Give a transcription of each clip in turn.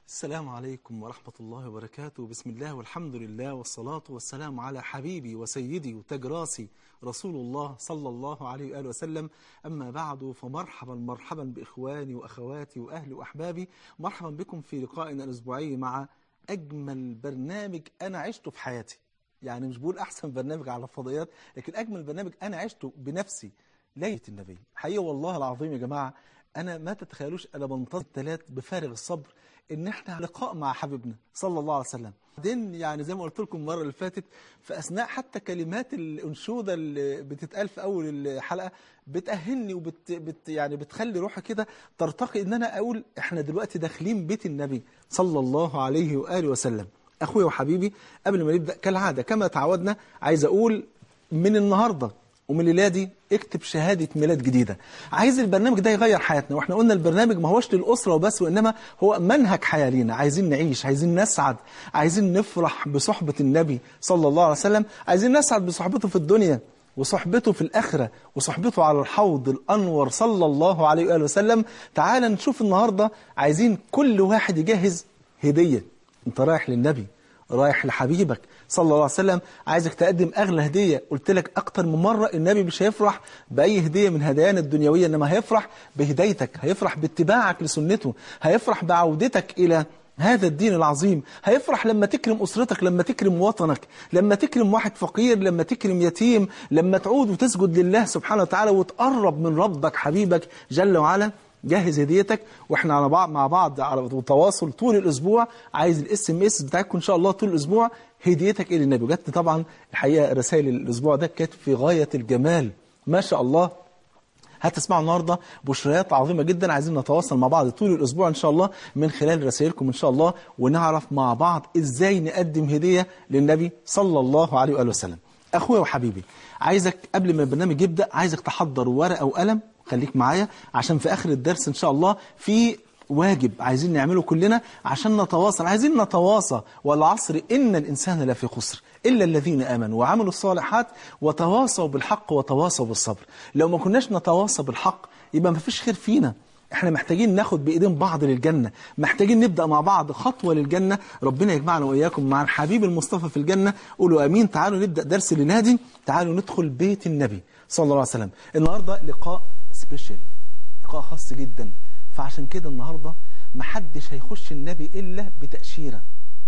السلام عليكم ورحمة الله وبركاته بسم الله والحمد لله والصلاة والسلام على حبيبي وسيدي وتاج راسي رسول الله صلى الله عليه وآله وسلم أما بعد فمرحبا مرحبا بإخواني وأخواتي وأهلي وأحبابي مرحبا بكم في لقائنا الأسبوعي مع أجمل برنامج أنا عشته في حياتي يعني مش بقول أحسن برنامج على الفضائيات لكن أجمل برنامج أنا عشته بنفسي ليلة النبي حقيقة والله العظيم يا جماعة أنا ما تتخيلوش أنا بنتظر الثلاث بفارغ الصبر ان احنا لقاء مع حبيبنا صلى الله عليه وسلم بعدين يعني زي ما قلت لكم المره اللي فاتت في اثناء حتى كلمات الانشوده اللي بتتقال في اول الحلقه بتاهلني وبت بت يعني بتخلي روحي كده ترتقي ان انا اقول احنا دلوقتي داخلين بيت النبي صلى الله عليه واله وسلم اخويا وحبيبي قبل ما نبدا كالعاده كما تعودنا عايز اقول من النهارده ومن الليله دي اكتب شهادة ميلاد جديدة عايز البرنامج ده يغير حياتنا واحنا قلنا البرنامج ما هوش للأسرة وبس وإنما هو منهج حياة لينا عايزين نعيش عايزين نسعد عايزين نفرح بصحبة النبي صلى الله عليه وسلم عايزين نسعد بصحبته في الدنيا وصحبته في الآخرة وصحبته على الحوض الأنور صلى الله عليه وآله وسلم تعال نشوف النهاردة عايزين كل واحد يجهز هدية انت رايح للنبي رايح لحبيبك صلى الله عليه وسلم عايزك تقدم أغلى هدية قلت لك أكتر من مرة النبي مش هيفرح بأي هدية من هدايانا الدنيوية إنما هيفرح بهدايتك هيفرح باتباعك لسنته هيفرح بعودتك إلى هذا الدين العظيم هيفرح لما تكرم أسرتك لما تكرم وطنك لما تكرم واحد فقير لما تكرم يتيم لما تعود وتسجد لله سبحانه وتعالى وتقرب من ربك حبيبك جل وعلا جهز هديتك واحنا على بعض مع بعض على تواصل طول الاسبوع عايز الاس ام اس بتاعكم ان شاء الله طول الاسبوع هديتك الى النبي جت طبعا الحقيقه رسائل الاسبوع ده كانت في غايه الجمال ما شاء الله هتسمعوا النهارده بشريات عظيمه جدا عايزين نتواصل مع بعض طول الاسبوع ان شاء الله من خلال رسائلكم ان شاء الله ونعرف مع بعض ازاي نقدم هديه للنبي صلى الله عليه واله وسلم اخويا وحبيبي عايزك قبل ما البرنامج يبدا عايزك تحضر ورقه وقلم خليك معايا عشان في آخر الدرس إن شاء الله في واجب عايزين نعمله كلنا عشان نتواصل عايزين نتواصى والعصر إن الإنسان لفي خسر إلا الذين آمنوا وعملوا الصالحات وتواصوا بالحق وتواصوا بالصبر لو ما كناش نتواصى بالحق يبقى ما فيش خير فينا احنا محتاجين ناخد بايدين بعض للجنة محتاجين نبدأ مع بعض خطوة للجنة ربنا يجمعنا وإياكم مع الحبيب المصطفى في الجنة قولوا أمين تعالوا نبدأ درس لنادي تعالوا ندخل بيت النبي صلى الله عليه وسلم النهاردة لقاء سبيشال لقاء خاص جدا فعشان كده النهاردة محدش هيخش النبي إلا بتأشيرة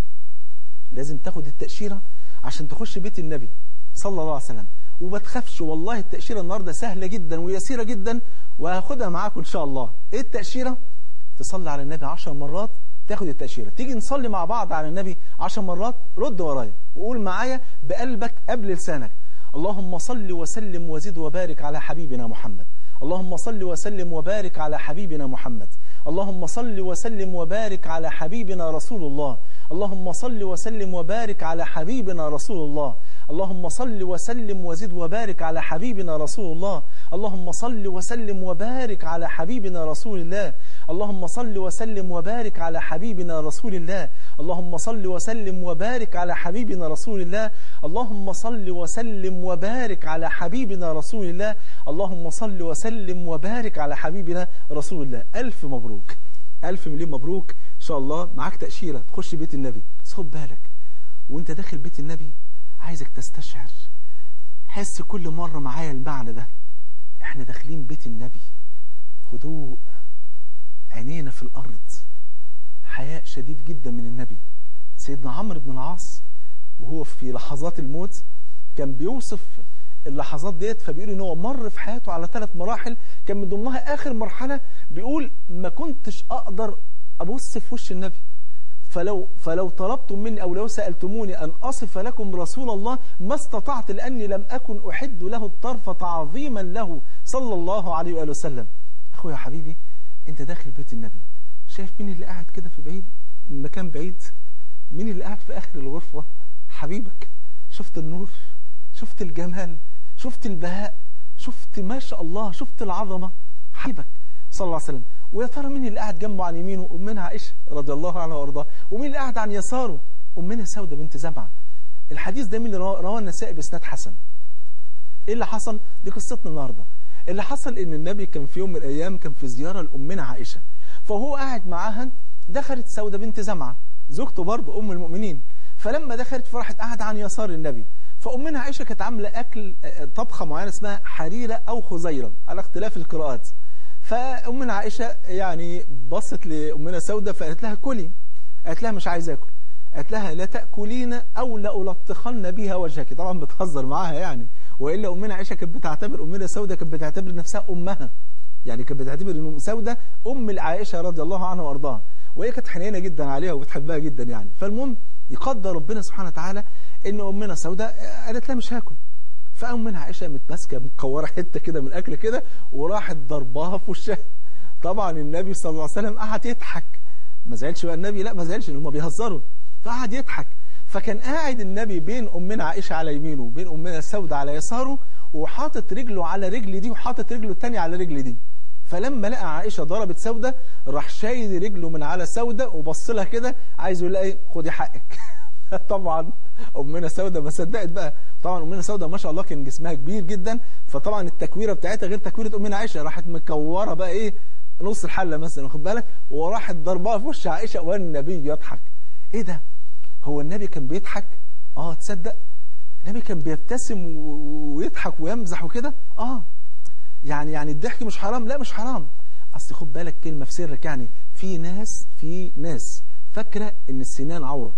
لازم تاخد التأشيرة عشان تخش بيت النبي صلى الله عليه وسلم وما تخافش والله التأشيرة النهاردة سهلة جدا ويسيرة جدا وهاخدها معاكم إن شاء الله إيه التأشيرة؟ تصلي على النبي عشر مرات تاخد التأشيرة تيجي نصلي مع بعض على النبي عشر مرات رد ورايا وقول معايا بقلبك قبل لسانك اللهم صل وسلم وزد وبارك على حبيبنا محمد اللهم صل وسلم وبارك على حبيبنا محمد اللهم صل وسلم وبارك على حبيبنا رسول الله اللهم صل وسلم وبارك على حبيبنا رسول الله اللهم صل وسلم وزد وبارك على حبيبنا رسول الله اللهم صل وسلم وبارك على حبيبنا رسول الله اللهم صل وسلم وبارك على حبيبنا رسول الله اللهم صل وسلم وبارك على حبيبنا رسول الله اللهم صل وسلم وبارك على حبيبنا رسول الله اللهم صل وسلم وبارك على حبيبنا رسول الله ألف مبروك ألف مليون مبروك إن شاء الله معاك تأشيرة تخش بيت النبي بس خد بالك وانت داخل بيت النبي عايزك تستشعر حس كل مرة معايا المعنى ده احنا داخلين بيت النبي هدوء عينينا في الأرض حياء شديد جدا من النبي سيدنا عمرو بن العاص وهو في لحظات الموت كان بيوصف اللحظات ديت فبيقول ان هو مر في حياته على ثلاث مراحل كان من ضمنها اخر مرحله بيقول ما كنتش اقدر ابص في وش النبي فلو فلو طلبتم مني او لو سالتموني ان اصف لكم رسول الله ما استطعت لاني لم اكن احد له الطرف تعظيما له صلى الله عليه واله وسلم اخويا حبيبي انت داخل بيت النبي شايف مين اللي قاعد كده في بعيد مكان بعيد مين اللي قاعد في اخر الغرفه حبيبك شفت النور شفت الجمال شفت البهاء شفت ما شاء الله شفت العظمه حبيبك صلى الله عليه وسلم ويا ترى مين اللي قاعد جنبه عن يمينه امنا عائشه رضي الله عنها وارضاها ومين اللي قاعد عن يساره امنا سوده بنت زمعه الحديث ده مين اللي رواه النسائي باسناد حسن ايه اللي حصل دي قصتنا النهارده اللي حصل ان النبي كان في يوم من الايام كان في زياره لامنا عائشه فهو قاعد معاها دخلت سودة بنت زمعة زوجته برضه أم المؤمنين فلما دخلت فراحت قاعدة عن يسار النبي فأمنا عائشة كانت عاملة أكل طبخة معينة اسمها حريرة أو خزيرة على اختلاف القراءات فأمنا عائشة يعني بصت لأمنا سودة فقالت لها كلي قالت لها مش عايز أكل قالت لها لا تأكلين أو لألطخن بها وجهك طبعا بتهزر معاها يعني وإلا أمنا عائشة كانت بتعتبر أمنا سودة كانت بتعتبر نفسها أمها يعني كانت بتعتبر أم سودة أم العائشة رضي الله عنها وأرضاها وهي كانت حنينة جدا عليها وبتحبها جدا يعني فالمهم يقدر ربنا سبحانه وتعالى ان امنا سوداء قالت لها مش هاكل فامنا عائشه متماسكه مكوره حته كده من الاكل كده وراحت ضرباها في وشها طبعا النبي صلى الله عليه وسلم قعد يضحك ما زعلش بقى النبي لا ما زعلش ان هم بيهزروا فقعد يضحك فكان قاعد النبي بين امنا عائشه على يمينه وبين امنا سوداء على يساره وحاطط رجله على رجل دي وحاطط رجله الثانيه على رجل دي فلما لقى عائشة ضربت سودة راح شايل رجله من على سودة وبص لها كده عايز يقول لها ايه خدي حقك طبعا امنا سودة ما صدقت بقى طبعا امنا سودة ما شاء الله كان جسمها كبير جدا فطبعا التكويره بتاعتها غير تكويره امنا عائشه راحت مكوره بقى ايه نص الحله مثلا واخد بالك وراحت ضربها في وش عائشه والنبي يضحك ايه ده هو النبي كان بيضحك اه تصدق النبي كان بيبتسم ويضحك ويمزح وكده اه يعني يعني الضحك مش حرام لا مش حرام اصل خد بالك كلمه في سرك يعني في ناس في ناس فاكره ان السنان عوره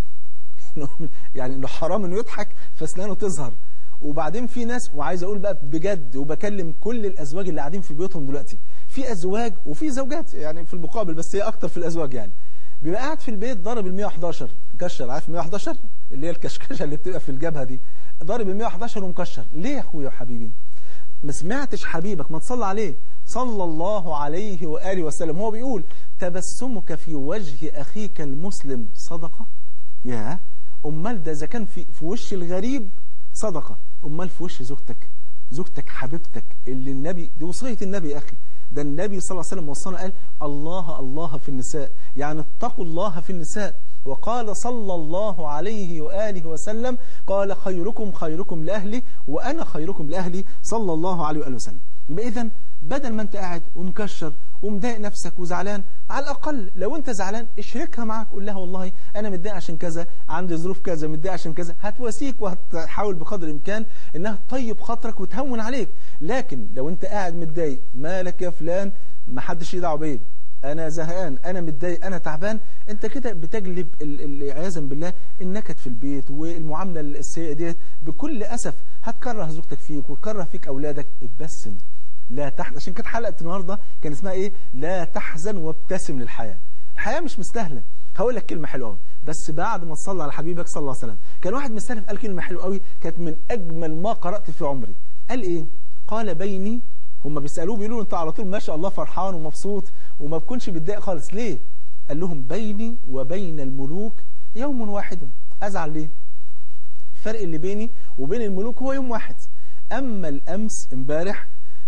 يعني انه حرام انه يضحك فاسنانه تظهر وبعدين في ناس وعايز اقول بقى بجد وبكلم كل الازواج اللي قاعدين في بيوتهم دلوقتي في ازواج وفي زوجات يعني في المقابل بس هي اكتر في الازواج يعني بيبقى قاعد في البيت ضارب ال 111 مكشر عارف 111 اللي هي الكشكشه اللي بتبقى في الجبهه دي ضارب ال 111 ومكشر ليه يا اخويا وحبيبي ما سمعتش حبيبك ما تصلى عليه صلى الله عليه وآله وسلم هو بيقول تبسمك في وجه أخيك المسلم صدقة يا أمال ده إذا كان في, في وش الغريب صدقة أمال في وش زوجتك زوجتك حبيبتك اللي النبي دي وصية النبي يا أخي ده النبي صلى الله عليه وسلم وصانا قال الله الله في النساء يعني اتقوا الله في النساء وقال صلى الله عليه وآله وسلم قال خيركم خيركم لأهلي وأنا خيركم لأهلي صلى الله عليه وآله وسلم يبقى إذن بدل ما أنت قاعد ومكشر ومضايق نفسك وزعلان على الأقل لو أنت زعلان اشركها معك قول لها والله أنا متضايق عشان كذا عندي ظروف كذا متضايق عشان كذا هتواسيك وهتحاول بقدر الإمكان إنها تطيب خاطرك وتهون عليك لكن لو أنت قاعد متضايق مالك يا فلان ما حدش يدعو بيه انا زهقان انا متضايق انا تعبان انت كده بتجلب عياذا بالله النكد في البيت والمعامله السيئه ديت بكل اسف هتكره زوجتك فيك وتكره فيك اولادك ابتسم لا تحزن عشان كانت حلقه النهارده كان اسمها ايه لا تحزن وابتسم للحياه الحياه مش مستاهله هقول لك كلمه حلوه قوي بس بعد ما تصلي على حبيبك صلى الله عليه وسلم كان واحد مستلف قال كلمه حلوه قوي كانت من اجمل ما قرات في عمري قال ايه قال بيني هم بيسالوه بيقولوا انت على طول ما شاء الله فرحان ومبسوط وما بكونش متضايق خالص ليه قال لهم بيني وبين الملوك يوم واحد ازعل ليه الفرق اللي بيني وبين الملوك هو يوم واحد اما الامس امبارح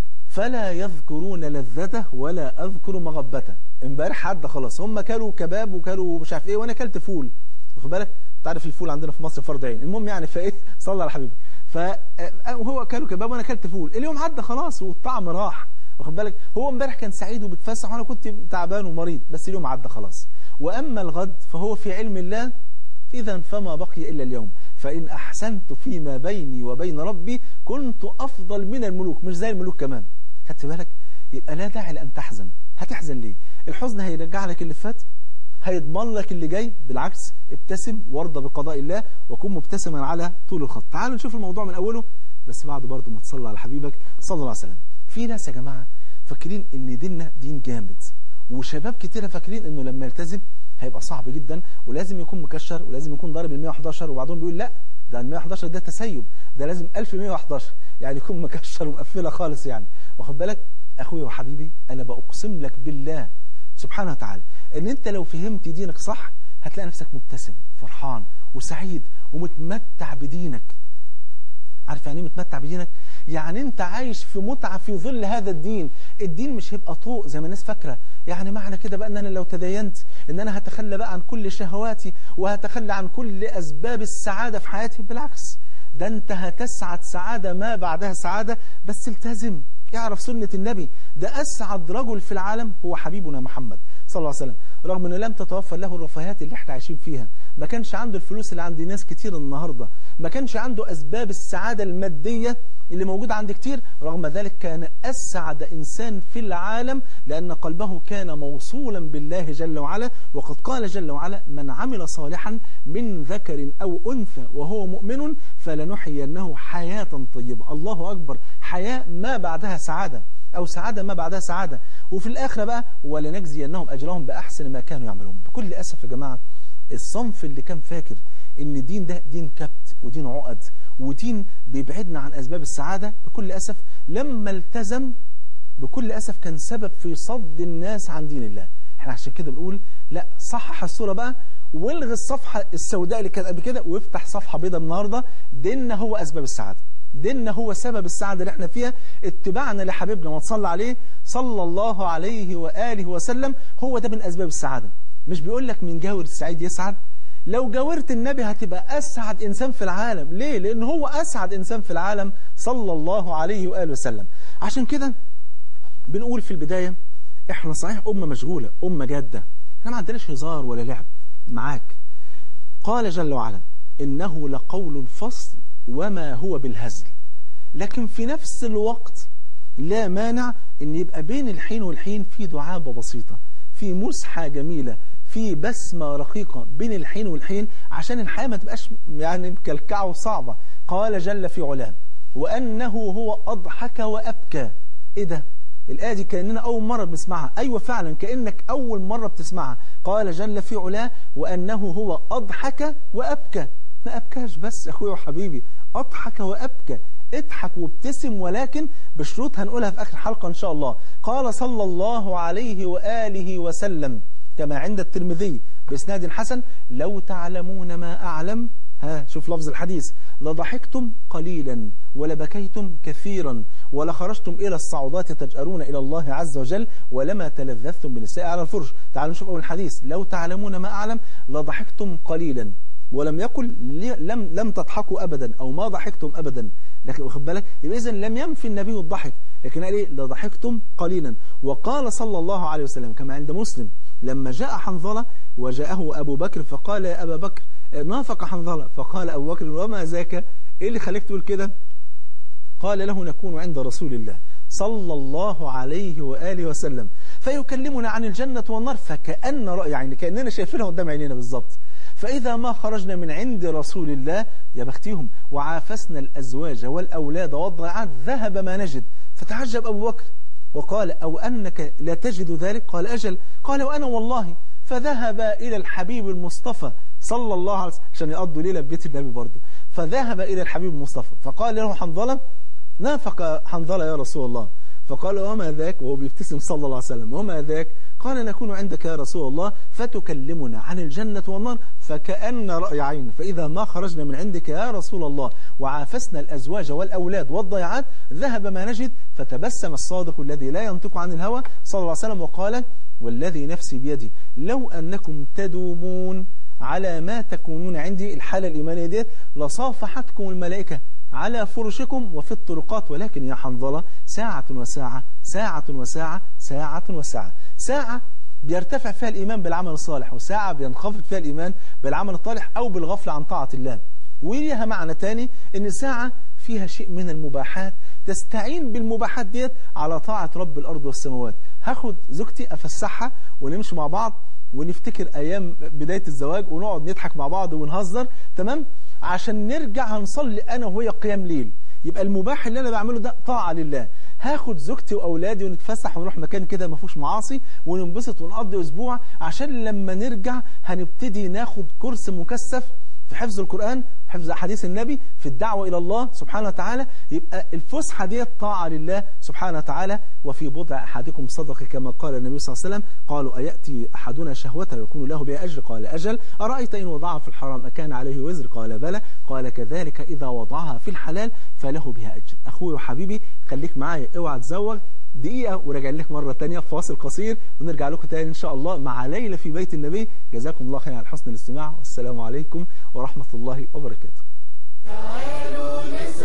فلا يذكرون لذته ولا اذكر مغبته امبارح عدى خلاص هم كلوا كباب وكلوا مش عارف ايه وانا كلت فول واخد بالك تعرف الفول عندنا في مصر فرض عين المهم يعني فايه صلى على حبيبك فهو كلوا كباب وانا كلت فول اليوم عدى خلاص والطعم راح واخد بالك هو امبارح كان سعيد وبيتفسح وانا كنت تعبان ومريض بس اليوم عدى خلاص واما الغد فهو في علم الله اذا فما بقي الا اليوم فان احسنت فيما بيني وبين ربي كنت افضل من الملوك مش زي الملوك كمان خدت بالك يبقى لا داعي لان تحزن هتحزن ليه الحزن هيرجع لك اللي فات هيضمن لك اللي جاي بالعكس ابتسم وارضى بقضاء الله وكن مبتسما على طول الخط تعالوا نشوف الموضوع من اوله بس بعد برضه ما تصلي على حبيبك صلى الله عليه وسلم في ناس يا جماعه فاكرين ان ديننا دين جامد وشباب كتيره فاكرين انه لما يلتزم هيبقى صعب جدا ولازم يكون مكشر ولازم يكون ضارب ال 111 وبعضهم بيقول لا ده ال 111 ده تسيب ده لازم 1111 يعني يكون مكشر ومقفله خالص يعني واخد بالك اخويا وحبيبي انا بأقسم لك بالله سبحانه وتعالى ان انت لو فهمت دينك صح هتلاقي نفسك مبتسم فرحان وسعيد ومتمتع بدينك عارف يعني ايه متمتع بدينك يعني انت عايش في متعة في ظل هذا الدين الدين مش هيبقى طوق زي ما الناس فاكره يعني معنى كده بقى ان انا لو تدينت ان انا هتخلى بقى عن كل شهواتي وهتخلى عن كل اسباب السعادة في حياتي بالعكس ده انت هتسعد سعادة ما بعدها سعادة بس التزم اعرف سنة النبي ده أسعد رجل في العالم هو حبيبنا محمد صلى الله عليه وسلم رغم انه لم تتوفر له الرفاهيات اللي احنا عايشين فيها ما كانش عنده الفلوس اللي عند ناس كتير النهاردة ما كانش عنده اسباب السعادة المادية اللي موجودة عند كتير رغم ذلك كان اسعد انسان في العالم لان قلبه كان موصولا بالله جل وعلا وقد قال جل وعلا من عمل صالحا من ذكر او انثى وهو مؤمن فلنحيينه حياة طيبة الله اكبر حياة ما بعدها سعادة أو سعادة ما بعدها سعادة وفي الآخرة بقى ولنجزينهم أجرهم بأحسن ما كانوا يعملون بكل أسف يا جماعة الصنف اللي كان فاكر ان الدين ده دين كبت ودين عقد ودين بيبعدنا عن أسباب السعادة بكل أسف لما التزم بكل أسف كان سبب في صد الناس عن دين الله احنا عشان كده بنقول لا صحح الصورة بقى والغي الصفحة السوداء اللي كانت قبل كده وافتح صفحة بيضاء النهاردة ديننا هو أسباب السعادة ديننا هو سبب السعادة اللي احنا فيها اتباعنا لحبيبنا وتصلى عليه صلى الله عليه وآله وسلم هو ده من أسباب السعادة مش بيقول لك من جاور السعيد يسعد لو جاورت النبي هتبقى أسعد إنسان في العالم ليه؟ لأن هو أسعد إنسان في العالم صلى الله عليه وآله وسلم عشان كده بنقول في البداية احنا صحيح أمة مشغولة أمة جادة احنا ما عندناش هزار ولا لعب معاك قال جل وعلا إنه لقول فصل وما هو بالهزل لكن في نفس الوقت لا مانع ان يبقى بين الحين والحين في دعابة بسيطة في مسحة جميلة في بسمة رقيقة بين الحين والحين عشان الحياة ما تبقاش يعني مكلكعة وصعبة قال جل في علاه وأنه هو أضحك وأبكى إيه ده الآية دي كأننا أول مرة بنسمعها أيوة فعلا كأنك أول مرة بتسمعها قال جل في علاه وأنه هو أضحك وأبكى ما أبكاش بس أخوي وحبيبي أضحك وأبكى اضحك وابتسم ولكن بشروط هنقولها في آخر الحلقة إن شاء الله قال صلى الله عليه وآله وسلم كما عند الترمذي بإسناد حسن لو تعلمون ما أعلم ها شوف لفظ الحديث لضحكتم قليلا ولبكيتم كثيرا ولخرجتم إلى الصعودات تجأرون إلى الله عز وجل ولما تلذذتم بالنساء على الفرش تعالوا نشوف أول الحديث لو تعلمون ما أعلم لضحكتم قليلا ولم يقل لم لم تضحكوا ابدا او ما ضحكتم ابدا لكن واخد بالك يبقى اذا لم ينفي النبي الضحك لكن قال ايه لضحكتم قليلا وقال صلى الله عليه وسلم كما عند مسلم لما جاء حنظله وجاءه ابو بكر فقال يا ابا بكر نافق حنظله فقال ابو بكر وما ذاك ايه اللي خليك تقول كده قال له نكون عند رسول الله صلى الله عليه وآله وسلم فيكلمنا عن الجنة والنار فكأن رأي يعني كأننا شايفينها قدام عينينا بالظبط فإذا ما خرجنا من عند رسول الله يا بختيهم وعافسنا الأزواج والأولاد والضيعات ذهب ما نجد فتعجب أبو بكر وقال أو أنك لا تجد ذلك قال أجل قال وأنا والله فذهب إلى الحبيب المصطفى صلى الله عليه وسلم عشان يقضوا ليلة ببيت النبي برضه فذهب إلى الحبيب المصطفى فقال له حنظلة نافق حنظلة يا رسول الله فقال وما ذاك وهو بيبتسم صلى الله عليه وسلم وما ذاك قال نكون عندك يا رسول الله فتكلمنا عن الجنة والنار فكأن رأي عين فإذا ما خرجنا من عندك يا رسول الله وعافسنا الأزواج والأولاد والضيعات ذهب ما نجد فتبسم الصادق الذي لا ينطق عن الهوى صلى الله عليه وسلم وقال والذي نفسي بيدي لو أنكم تدومون على ما تكونون عندي الحالة الإيمانية ديت لصافحتكم الملائكة على فرشكم وفي الطرقات ولكن يا حنظلة ساعة وساعة ساعة وساعة ساعة وساعة ساعة بيرتفع فيها الإيمان بالعمل الصالح وساعة بينخفض فيها الإيمان بالعمل الطالح أو بالغفلة عن طاعة الله وليها معنى تاني ان ساعة فيها شيء من المباحات تستعين بالمباحات ديت على طاعة رب الأرض والسماوات هاخد زوجتي أفسحها ونمشي مع بعض ونفتكر أيام بداية الزواج ونقعد نضحك مع بعض ونهزر تمام عشان نرجع هنصلي أنا وهي قيام ليل يبقى المباح اللي أنا بعمله ده طاعة لله هاخد زوجتي وأولادي ونتفسح ونروح مكان كده ما فيهوش معاصي وننبسط ونقضي أسبوع عشان لما نرجع هنبتدي ناخد كورس مكثف في حفظ القرآن حفظ أحاديث النبي في الدعوة إلى الله سبحانه وتعالى يبقى الفسحة دي طاعة لله سبحانه وتعالى وفي بضع أحدكم صدق كما قال النبي صلى الله عليه وسلم قالوا أيأتي أحدنا شهوته ويكون له بها أجر قال أجل أرأيت إن وضعها في الحرام أكان عليه وزر قال بلى قال كذلك إذا وضعها في الحلال فله بها أجر أخوي وحبيبي خليك معايا اوعى تزوغ دقيقة وراجع لك مرة تانية في فاصل قصير ونرجع لكم تاني إن شاء الله مع ليلة في بيت النبي جزاكم الله خير على حسن الاستماع والسلام عليكم ورحمة الله وبركاته تعالوا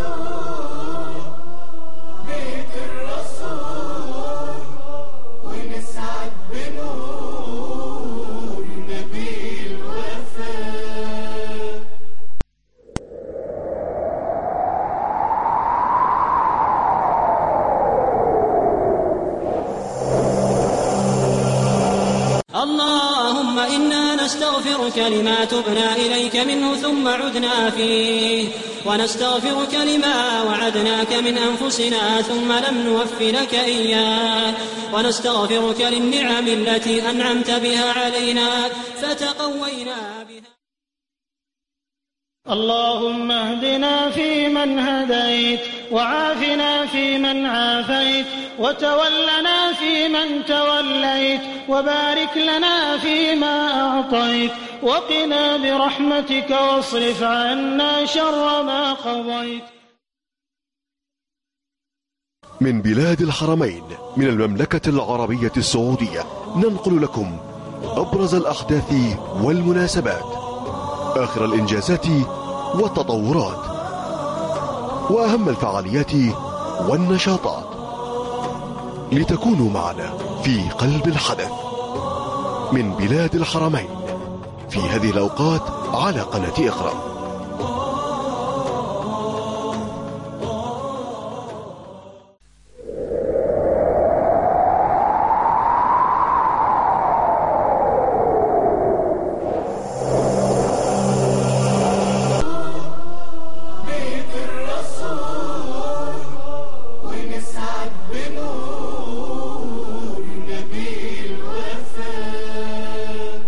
نزور بيت الرسول ونسعد بنور نستغفرك لما تبنا إليك منه ثم عدنا فيه ونستغفرك لما وعدناك من أنفسنا ثم لم نوف لك إياه ونستغفرك للنعم التي أنعمت بها علينا فتقوينا بها اللهم اهدنا فيمن هديت وعافنا فيمن عافيت وتولنا فيمن توليت وبارك لنا فيما أعطيت وقنا برحمتك واصرف عنا شر ما قضيت من بلاد الحرمين من المملكة العربية السعودية ننقل لكم أبرز الأحداث والمناسبات آخر الإنجازات والتطورات وأهم الفعاليات والنشاطات لتكونوا معنا في قلب الحدث من بلاد الحرمين في هذه الأوقات على قناة إقرأ بيت الرسول ونسعد بنور نبي الوفاء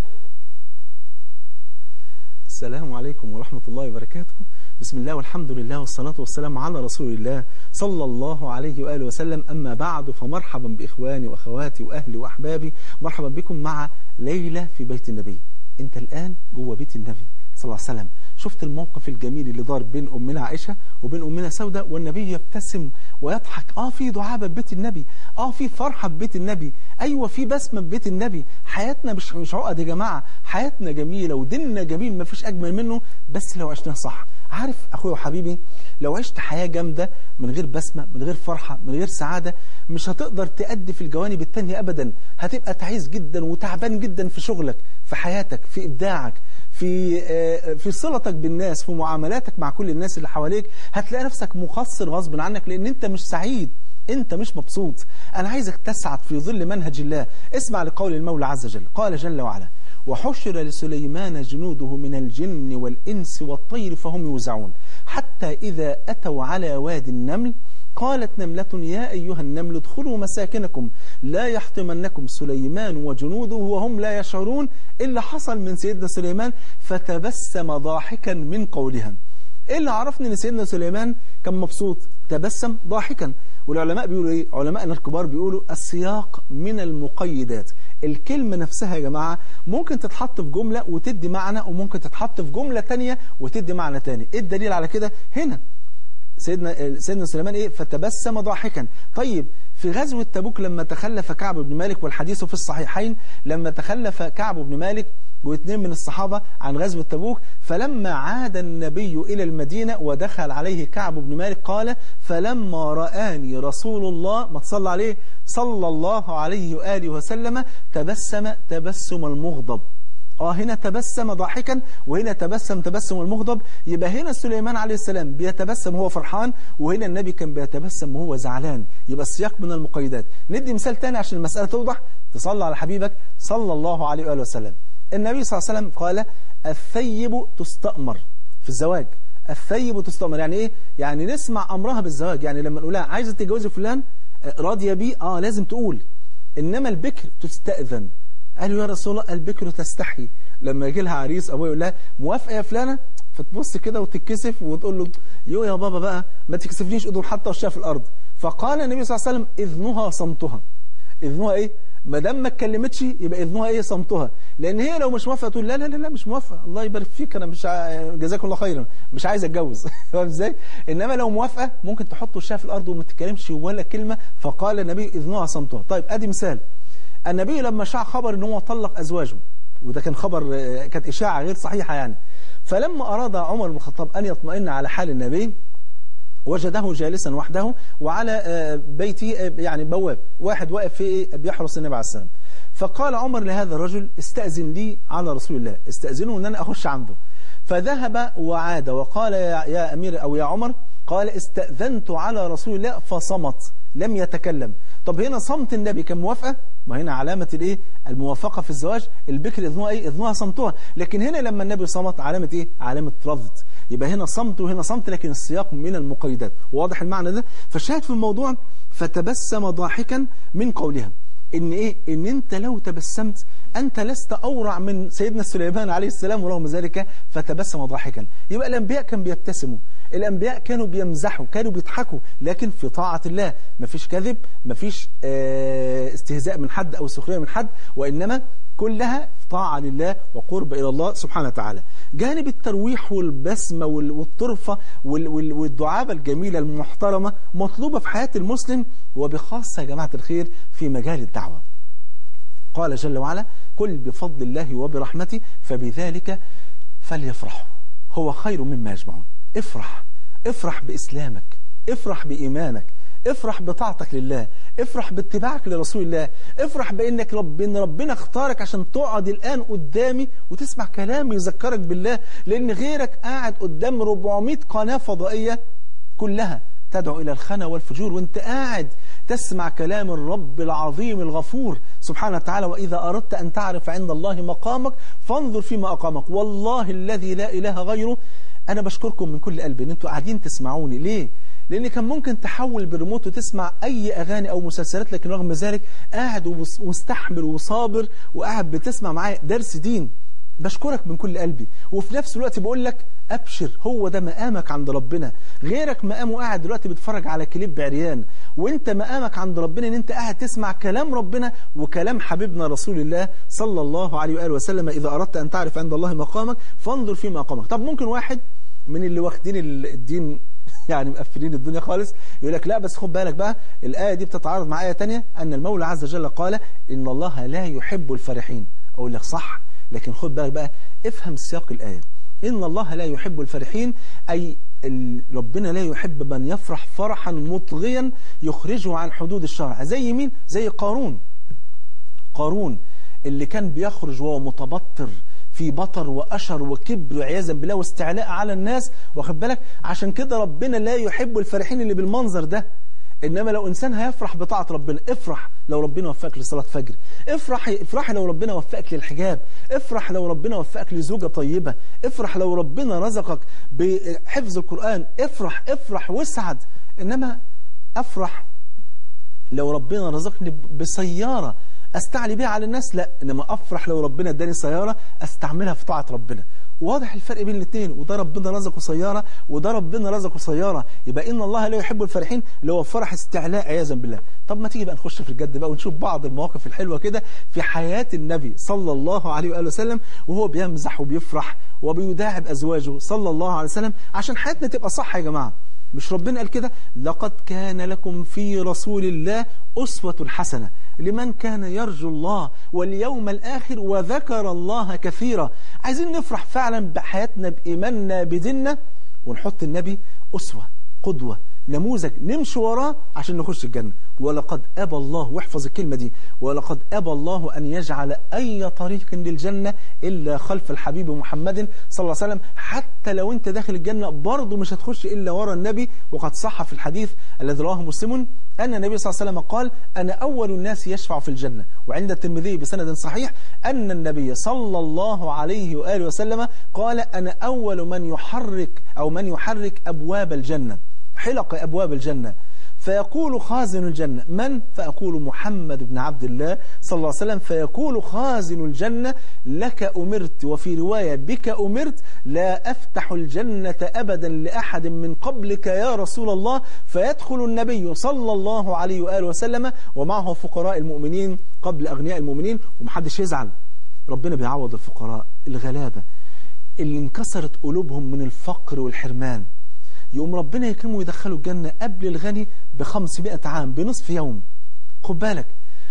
السلام عليكم ورحمة الله وبركاته بسم الله والحمد لله والصلاة والسلام على رسول الله صلى الله عليه وآله وسلم أما بعد فمرحبا بإخواني وأخواتي وأهلي وأحبابي مرحبا بكم مع ليلة في بيت النبي أنت الآن جوه بيت النبي صلى الله عليه وسلم شفت الموقف الجميل اللي دار بين أمنا عائشة وبين أمنا سودة والنبي يبتسم ويضحك آه في دعابة ببيت النبي آه في فرحة ببيت النبي أيوة في بسمة ببيت النبي حياتنا مش مش عقد يا جماعة حياتنا جميلة وديننا جميل ما فيش أجمل منه بس لو عشناه صح عارف أخويا وحبيبي لو عشت حياة جامدة من غير بسمة من غير فرحة من غير سعادة مش هتقدر تأدي في الجوانب التانية أبدا هتبقى تعيس جدا وتعبان جدا في شغلك في حياتك في إبداعك في آه، في صلتك بالناس في معاملاتك مع كل الناس اللي حواليك هتلاقي نفسك مقصر غصب عنك لأن أنت مش سعيد انت مش مبسوط انا عايزك تسعد في ظل منهج الله اسمع لقول المولى عز وجل قال جل وعلا وحشر لسليمان جنوده من الجن والإنس والطير فهم يوزعون حتى إذا أتوا على وادي النمل قالت نملة يا أيها النمل ادخلوا مساكنكم لا يحطمنكم سليمان وجنوده وهم لا يشعرون إلا حصل من سيدنا سليمان فتبسم ضاحكا من قولها ايه اللي عرفني ان سيدنا سليمان كان مبسوط تبسم ضاحكا والعلماء بيقولوا ايه علماءنا الكبار بيقولوا السياق من المقيدات الكلمة نفسها يا جماعة ممكن تتحط في جملة وتدي معنى وممكن تتحط في جملة تانية وتدي معنى تاني ايه الدليل على كده هنا سيدنا سيدنا سليمان ايه فتبسم ضاحكا طيب في غزوة تبوك لما تخلف كعب بن مالك والحديث في الصحيحين لما تخلف كعب بن مالك واثنين من الصحابة عن غزوة تبوك فلما عاد النبي إلى المدينة ودخل عليه كعب بن مالك قال فلما رآني رسول الله ما تصلى عليه صلى الله عليه وآله وسلم تبسم تبسم المغضب اه هنا تبسم ضاحكا وهنا تبسم تبسم المغضب يبقى هنا سليمان عليه السلام بيتبسم وهو فرحان وهنا النبي كان بيتبسم وهو زعلان يبقى السياق من المقيدات ندي مثال تاني عشان المسألة توضح تصلى على حبيبك صلى الله عليه وآله وسلم النبي صلى الله عليه وسلم قال الثيب تستأمر في الزواج الثيب تستأمر يعني ايه يعني نسمع امرها بالزواج يعني لما نقولها عايزه تتجوزي فلان آه، راضيه بيه اه لازم تقول انما البكر تستأذن قالوا يا رسول الله البكر تستحي لما يجي لها عريس ابوه يقول لها موافقه يا فلانه فتبص كده وتتكسف وتقول له يو يا بابا بقى ما تكسفنيش قدر حتى وشها في الارض فقال النبي صلى الله عليه وسلم اذنها صمتها اذنها ايه ما دام ما اتكلمتش يبقى اذنها ايه صمتها لان هي لو مش موافقه تقول لا لا لا لا مش موافقه الله يبارك فيك انا مش ع... جزاك الله خيرا مش عايز اتجوز فاهم ازاي انما لو موافقه ممكن تحط وشها في الارض وما تتكلمش ولا كلمه فقال النبي اذنها صمتها طيب ادي مثال النبي لما شاع خبر ان هو طلق ازواجه وده كان خبر آه، كانت اشاعه غير صحيحه يعني فلما اراد عمر بن الخطاب ان يطمئن على حال النبي وجده جالسا وحده وعلى آه، بيتي آه، يعني بواب واحد واقف في إيه؟ بيحرس النبي عليه السلام فقال عمر لهذا الرجل استأذن لي على رسول الله استأذنه ان انا اخش عنده فذهب وعاد وقال يا, يا امير او يا عمر قال استأذنت على رسول الله فصمت لم يتكلم طب هنا صمت النبي كان موافقة ما هنا علامة الايه الموافقة في الزواج البكر اذنها ايه اذنها صمتها لكن هنا لما النبي صمت علامة ايه علامة رفض يبقى هنا صمت وهنا صمت لكن السياق من المقيدات واضح المعنى ده فالشاهد في الموضوع فتبسم ضاحكا من قولها ان ايه ان انت لو تبسمت انت لست اورع من سيدنا سليمان عليه السلام ورغم ذلك فتبسم ضاحكا يبقى الانبياء كانوا بيبتسموا الانبياء كانوا بيمزحوا كانوا بيضحكوا لكن في طاعة الله مفيش كذب مفيش آه استهزاء من حد او سخرية من حد وانما كلها طاعة لله وقرب إلى الله سبحانه وتعالى جانب الترويح والبسمة والطرفة والدعابة الجميلة المحترمة مطلوبة في حياة المسلم وبخاصة يا جماعة الخير في مجال الدعوة قال جل وعلا قل بفضل الله وبرحمته فبذلك فليفرحوا هو خير مما يجمعون افرح افرح بإسلامك افرح بإيمانك افرح بطاعتك لله افرح باتباعك لرسول الله افرح بانك رب ان ربنا اختارك عشان تقعد الان قدامي وتسمع كلام يذكرك بالله لان غيرك قاعد قدام 400 قناه فضائيه كلها تدعو الى الخنا والفجور وانت قاعد تسمع كلام الرب العظيم الغفور سبحانه وتعالى واذا اردت ان تعرف عند الله مقامك فانظر فيما اقامك والله الذي لا اله غيره انا بشكركم من كل قلبي ان انتوا قاعدين تسمعوني ليه لان كان ممكن تحول بالريموت وتسمع اي اغاني او مسلسلات لكن رغم ذلك قاعد ومستحمل وصابر وقاعد بتسمع معايا درس دين بشكرك من كل قلبي وفي نفس الوقت بقول لك ابشر هو ده مقامك عند ربنا غيرك مقامه قاعد دلوقتي بيتفرج على كليب عريان وانت مقامك عند ربنا ان انت قاعد تسمع كلام ربنا وكلام حبيبنا رسول الله صلى الله عليه واله وسلم اذا اردت ان تعرف عند الله مقامك فانظر في مقامك طب ممكن واحد من اللي واخدين الدين يعني مقفلين الدنيا خالص يقول لك لا بس خد بالك بقى الآية دي بتتعارض مع آية تانية أن المولى عز وجل قال إن الله لا يحب الفرحين أقول لك صح لكن خد بالك بقى افهم سياق الآية إن الله لا يحب الفرحين أي ربنا لا يحب من يفرح فرحا مطغيا يخرجه عن حدود الشرع زي مين؟ زي قارون قارون اللي كان بيخرج وهو متبطر في بطر وأشر وكبر وعياذا بالله واستعلاء على الناس واخد بالك عشان كده ربنا لا يحب الفرحين اللي بالمنظر ده إنما لو إنسان هيفرح بطاعة ربنا افرح لو ربنا وفقك لصلاة فجر افرح افرح لو ربنا وفقك للحجاب افرح لو ربنا وفقك لزوجة طيبة افرح لو ربنا رزقك بحفظ القرآن افرح افرح واسعد إنما أفرح لو ربنا رزقني بسيارة استعلي بيها على الناس لا انما افرح لو ربنا اداني سياره استعملها في طاعه ربنا واضح الفرق بين الاثنين وده ربنا رزقه سياره وده ربنا رزقه سياره يبقى ان الله لا يحب الفرحين اللي هو فرح استعلاء عياذا بالله طب ما تيجي بقى نخش في الجد بقى ونشوف بعض المواقف الحلوه كده في حياه النبي صلى الله عليه واله وسلم وهو بيمزح وبيفرح وبيداعب ازواجه صلى الله عليه وسلم عشان حياتنا تبقى صح يا جماعه مش ربنا قال كده لقد كان لكم في رسول الله أسوة حسنة لمن كان يرجو الله واليوم الآخر وذكر الله كثيرا عايزين نفرح فعلا بحياتنا بإيماننا بديننا ونحط النبي أسوة قدوة نموذج نمشي وراه عشان نخش الجنة ولقد أبى الله واحفظ الكلمة دي ولقد أبى الله أن يجعل أي طريق للجنة إلا خلف الحبيب محمد صلى الله عليه وسلم حتى لو أنت داخل الجنة برضه مش هتخش إلا ورا النبي وقد صح في الحديث الذي رواه مسلم أن النبي صلى الله عليه وسلم قال أنا أول الناس يشفع في الجنة وعند الترمذي بسند صحيح أن النبي صلى الله عليه وآله وسلم قال أنا أول من يحرك أو من يحرك أبواب الجنة حلق أبواب الجنة فيقول خازن الجنة من؟ فأقول محمد بن عبد الله صلى الله عليه وسلم فيقول خازن الجنة لك أمرت وفي رواية بك أمرت لا أفتح الجنة أبدا لأحد من قبلك يا رسول الله فيدخل النبي صلى الله عليه وآله وسلم ومعه فقراء المؤمنين قبل أغنياء المؤمنين ومحدش يزعل ربنا بيعوض الفقراء الغلابة اللي انكسرت قلوبهم من الفقر والحرمان يقوم ربنا يكرمه ويدخله الجنة قبل الغني ب 500 عام بنصف يوم خد بالك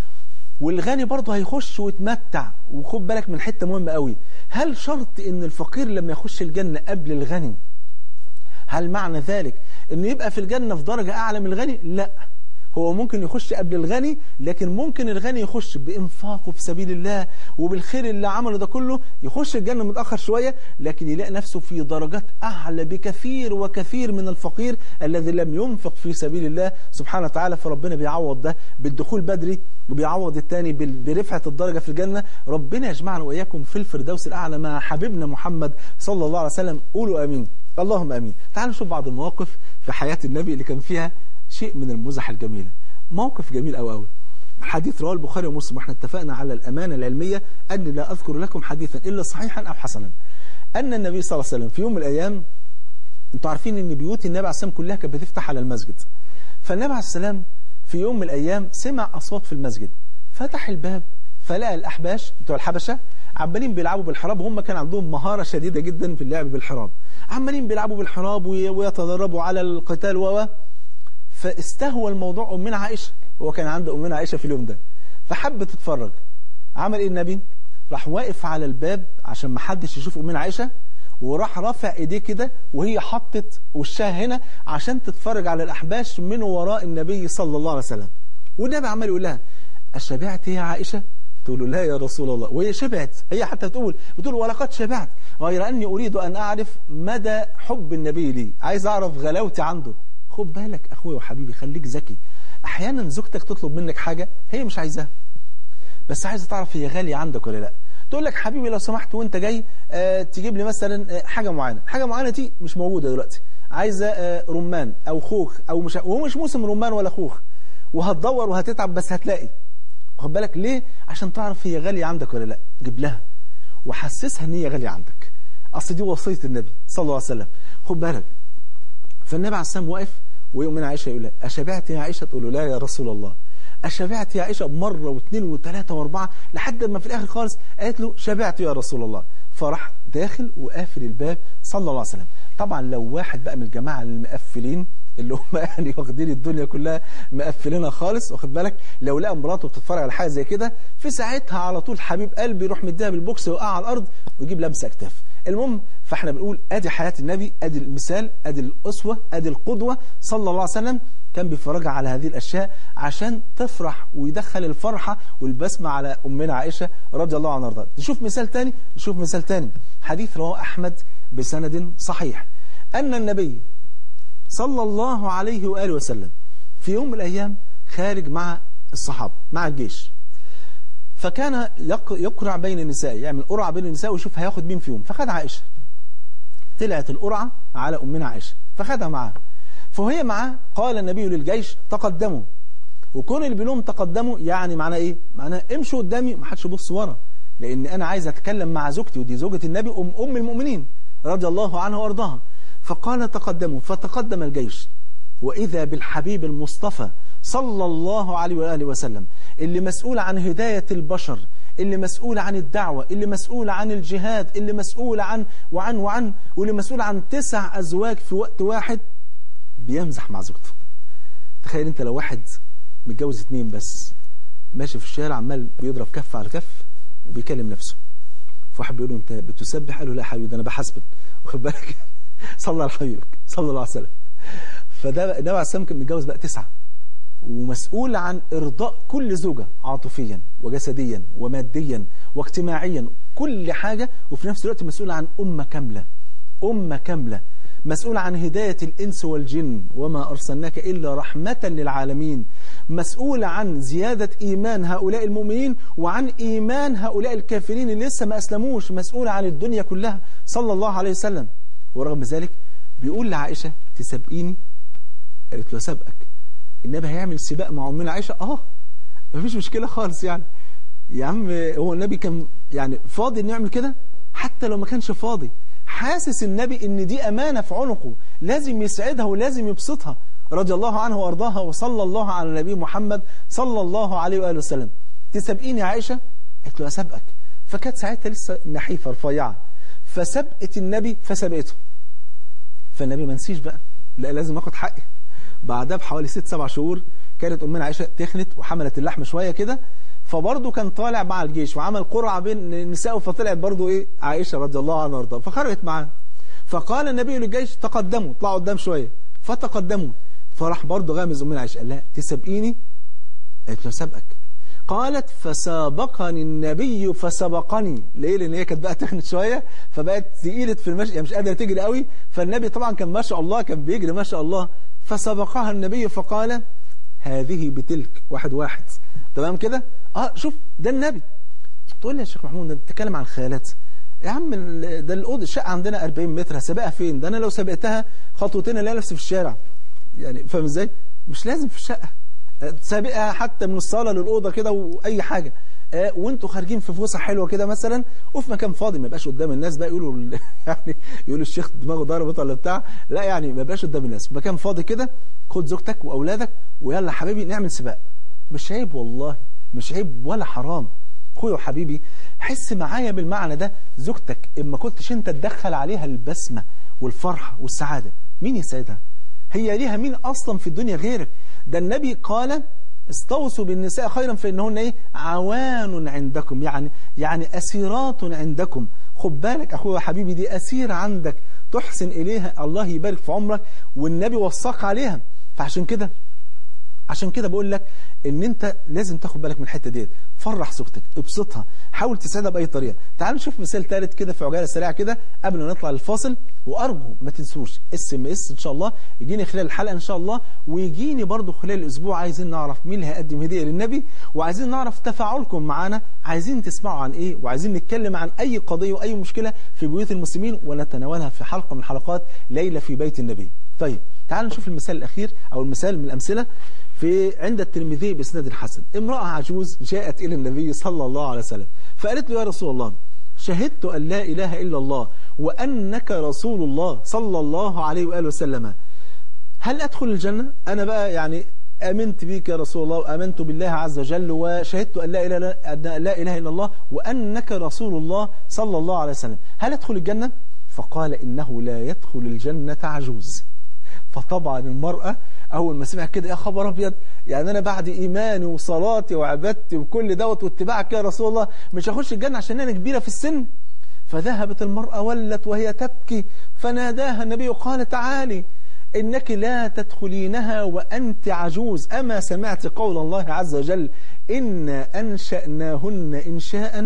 والغني برضه هيخش ويتمتع وخد بالك من حتة مهمة قوي هل شرط ان الفقير لما يخش الجنة قبل الغني هل معنى ذلك انه يبقى في الجنة في درجة اعلى من الغني لا هو ممكن يخش قبل الغني لكن ممكن الغني يخش بإنفاقه في سبيل الله وبالخير اللي عمله ده كله يخش الجنة متأخر شوية لكن يلاقي نفسه في درجات أعلى بكثير وكثير من الفقير الذي لم ينفق في سبيل الله سبحانه وتعالى فربنا بيعوض ده بالدخول بدري وبيعوض التاني بال- برفعة الدرجة في الجنة ربنا يجمعنا وإياكم في الفردوس الأعلى مع حبيبنا محمد صلى الله عليه وسلم قولوا أمين اللهم أمين تعالوا نشوف بعض المواقف في حياة النبي اللي كان فيها شيء من المزح الجميلة موقف جميل أوي أوي حديث رواه البخاري ومسلم واحنا اتفقنا على الأمانة العلمية أني لا أذكر لكم حديثا إلا صحيحا أو حسنا أن النبي صلى الله عليه وسلم في يوم من الأيام انتوا عارفين ان بيوت النبي عليه السلام كلها كانت بتفتح على المسجد فالنبي عليه السلام في يوم من الايام سمع اصوات في المسجد فتح الباب فلقى الاحباش بتوع الحبشه عمالين بيلعبوا بالحراب وهم كان عندهم مهاره شديده جدا في اللعب بالحراب عمالين بيلعبوا بالحراب وي- ويتدربوا على القتال و فاستهوى الموضوع امنا عائشه هو كان عند امنا عائشه في اليوم ده فحب تتفرج عمل ايه النبي راح واقف على الباب عشان ما حدش يشوف امنا عائشه وراح رافع ايديه كده وهي حطت وشها هنا عشان تتفرج على الاحباش من وراء النبي صلى الله عليه وسلم والنبي عمال يقول لها اشبعت يا عائشه تقول له لا يا رسول الله وهي شبعت هي حتى تقول بتقول ولقد شبعت غير اني اريد ان اعرف مدى حب النبي لي عايز اعرف غلاوتي عنده خد بالك اخويا وحبيبي خليك ذكي احيانا زوجتك تطلب منك حاجه هي مش عايزاها بس عايزه تعرف هي غاليه عندك ولا لا تقول لك حبيبي لو سمحت وانت جاي آه تجيب لي مثلا آه حاجه معينه حاجه معينه دي مش موجوده دلوقتي عايزه آه رمان او خوخ او مش وهو مش موسم رمان ولا خوخ وهتدور وهتتعب بس هتلاقي واخد بالك ليه عشان تعرف هي غاليه عندك ولا لا جيب لها وحسسها ان هي غاليه عندك اصل دي وصيه النبي صلى الله عليه وسلم خد بالك فالنبي عليه السلام واقف ويقوم من عائشه يقول لها اشبعت يا عائشه تقول له لا يا رسول الله اشبعت يا عائشه مره واثنين وثلاثه واربعه لحد ما في الاخر خالص قالت له شبعت يا رسول الله فراح داخل وقافل الباب صلى الله عليه وسلم طبعا لو واحد بقى من الجماعه المقفلين اللي هم يعني واخدين الدنيا كلها مقفلينها خالص واخد بالك لو لقى مراته بتتفرج على حاجه زي كده في ساعتها على طول حبيب قلبي يروح مديها بالبوكس ويقع على الارض ويجيب لمسه اكتاف المهم فاحنا بنقول ادي حياه النبي ادي المثال ادي الاسوه ادي القدوه صلى الله عليه وسلم كان بيفرجها على هذه الاشياء عشان تفرح ويدخل الفرحه والبسمه على امنا عائشه رضي الله عنها وارضاها نشوف مثال تاني نشوف مثال تاني حديث رواه احمد بسند صحيح ان النبي صلى الله عليه واله وسلم في يوم من الايام خارج مع الصحابه مع الجيش فكان يق- يقرع بين النساء يعمل قرعه بين النساء ويشوف هياخد مين فيهم فخد عائشه طلعت القرعه على امنا عائشه فخدها معاه فوهي معاه قال النبي للجيش تقدموا وكون اللي بيقول لهم تقدموا يعني معناه ايه معناه امشوا قدامي ما حدش يبص ورا لان انا عايز اتكلم مع زوجتي ودي زوجة النبي ام ام المؤمنين رضي الله عنها وارضاها فقال تقدموا فتقدم الجيش واذا بالحبيب المصطفى صلى الله عليه واله وسلم اللي مسؤول عن هدايه البشر اللي مسؤول عن الدعوه اللي مسؤول عن الجهاد اللي مسؤول عن وعن وعن واللي مسؤول عن تسع ازواج في وقت واحد بيمزح مع زوجته تخيل انت لو واحد متجوز اتنين بس ماشي في الشارع عمال بيضرب كف على كف وبيكلم نفسه فواحد بيقول له انت بتسبح قال له لا يا حبيبي ده انا بحاسبك واخد بالك صلى على حبيبك صلى الله عليه وسلم فده النبي عليه السلام كان متجوز بقى تسعه ومسؤول عن ارضاء كل زوجه عاطفيا وجسديا وماديا واجتماعيا كل حاجه وفي نفس الوقت مسؤول عن امه كامله امه كامله مسؤول عن هداية الإنس والجن وما أرسلناك إلا رحمة للعالمين مسؤول عن زيادة إيمان هؤلاء المؤمنين وعن إيمان هؤلاء الكافرين اللي لسه ما أسلموش مسؤول عن الدنيا كلها صلى الله عليه وسلم ورغم ذلك بيقول لعائشة تسابقيني قالت له سابقك النبي هيعمل سباق مع أمنا عائشة آه مفيش مشكلة خالص يعني يا عم هو النبي كان يعني فاضي انه يعمل كده حتى لو ما كانش فاضي حاسس النبي ان دي امانه في عنقه لازم يسعدها ولازم يبسطها رضي الله عنه وارضاها وصلى الله على النبي محمد صلى الله عليه واله وسلم تسابقيني يا عائشه قالت له اسابقك فكانت ساعتها لسه نحيفه رفيعه فسبقت النبي فسبقته فالنبي ما نسيش بقى لا لازم اخد حقي بعدها بحوالي ست سبع شهور كانت امنا عائشه تخنت وحملت اللحم شويه كده فبرضه كان طالع مع الجيش وعمل قرعه بين النساء فطلعت برضه ايه عائشه رضي الله عنها وارضاها فخرجت معاه فقال النبي للجيش تقدموا اطلعوا قدام شويه فتقدموا فراح برضه غامز أمنا عائشة قال لها تسابقيني قالت له سابقك قالت فسابقني النبي فسبقني ليه لان هي كانت بقى تخنت شويه فبقت تقيلت في المشي يعني مش قادره تجري قوي فالنبي طبعا كان ما شاء الله كان بيجري ما شاء الله فسبقها النبي فقال هذه بتلك واحد واحد تمام كده اه شوف ده النبي تقول لي يا شيخ محمود انت بتتكلم عن خيالات يا عم ال- ده الاوضه الشقه عندنا 40 متر هسابقها فين ده انا لو سبقتها خطوتين الاقي نفسي في الشارع يعني فاهم ازاي مش لازم في الشقه سابقها حتى من الصاله للاوضه كده واي حاجه آه، وانتوا خارجين في فسحه حلوه كده مثلا وفي مكان فاضي ما يبقاش قدام الناس بقى يقولوا ال- يعني يقولوا الشيخ دماغه ضربت ولا بتاع لا يعني ما يبقاش قدام الناس في مكان فاضي كده خد زوجتك واولادك ويلا حبيبي نعمل سباق مش عيب والله مش عيب ولا حرام اخويا وحبيبي حس معايا بالمعنى ده زوجتك اما كنتش انت تدخل عليها البسمه والفرحه والسعاده مين يسعدها هي ليها مين اصلا في الدنيا غيرك ده النبي قال استوصوا بالنساء خيرا فانهن ايه عوان عندكم يعني يعني اسيرات عندكم خد بالك اخويا وحبيبي دي اسيره عندك تحسن اليها الله يبارك في عمرك والنبي وصاك عليها فعشان كده عشان كده بقول لك ان انت لازم تاخد بالك من الحته ديت فرح زوجتك ابسطها حاول تسعدها باي طريقه تعال نشوف مثال ثالث كده في عجاله سريعه كده قبل ما نطلع للفاصل وارجو ما تنسوش اس ام اس ان شاء الله يجيني خلال الحلقه ان شاء الله ويجيني برضو خلال الاسبوع عايزين نعرف مين اللي هيقدم هديه للنبي وعايزين نعرف تفاعلكم معانا عايزين تسمعوا عن ايه وعايزين نتكلم عن اي قضيه واي مشكله في بيوت المسلمين ونتناولها في حلقه من حلقات ليله في بيت النبي طيب تعالوا نشوف المثال الاخير او المثال من الامثله في عند الترمذي باسناد حسن امرأة عجوز جاءت إلى النبي صلى الله عليه وسلم فقالت له يا رسول الله شهدت أن لا إله إلا الله وأنك رسول الله صلى الله عليه وآله وسلم هل أدخل الجنة؟ أنا بقى يعني آمنت بك يا رسول الله وآمنت بالله عز وجل وشهدت أن لا إله, أن لا إله إلا الله وأنك رسول الله صلى الله عليه وسلم هل أدخل الجنة؟ فقال إنه لا يدخل الجنة عجوز فطبعا المرأة أول ما سمعت كده يا خبر أبيض يعني أنا بعد إيماني وصلاتي وعبادتي وكل دوت واتباعك يا رسول الله مش هخش الجنة عشان أنا كبيرة في السن فذهبت المرأة ولت وهي تبكي فناداها النبي قال تعالي إنك لا تدخلينها وأنت عجوز أما سمعت قول الله عز وجل إنا أنشأناهن إنشاء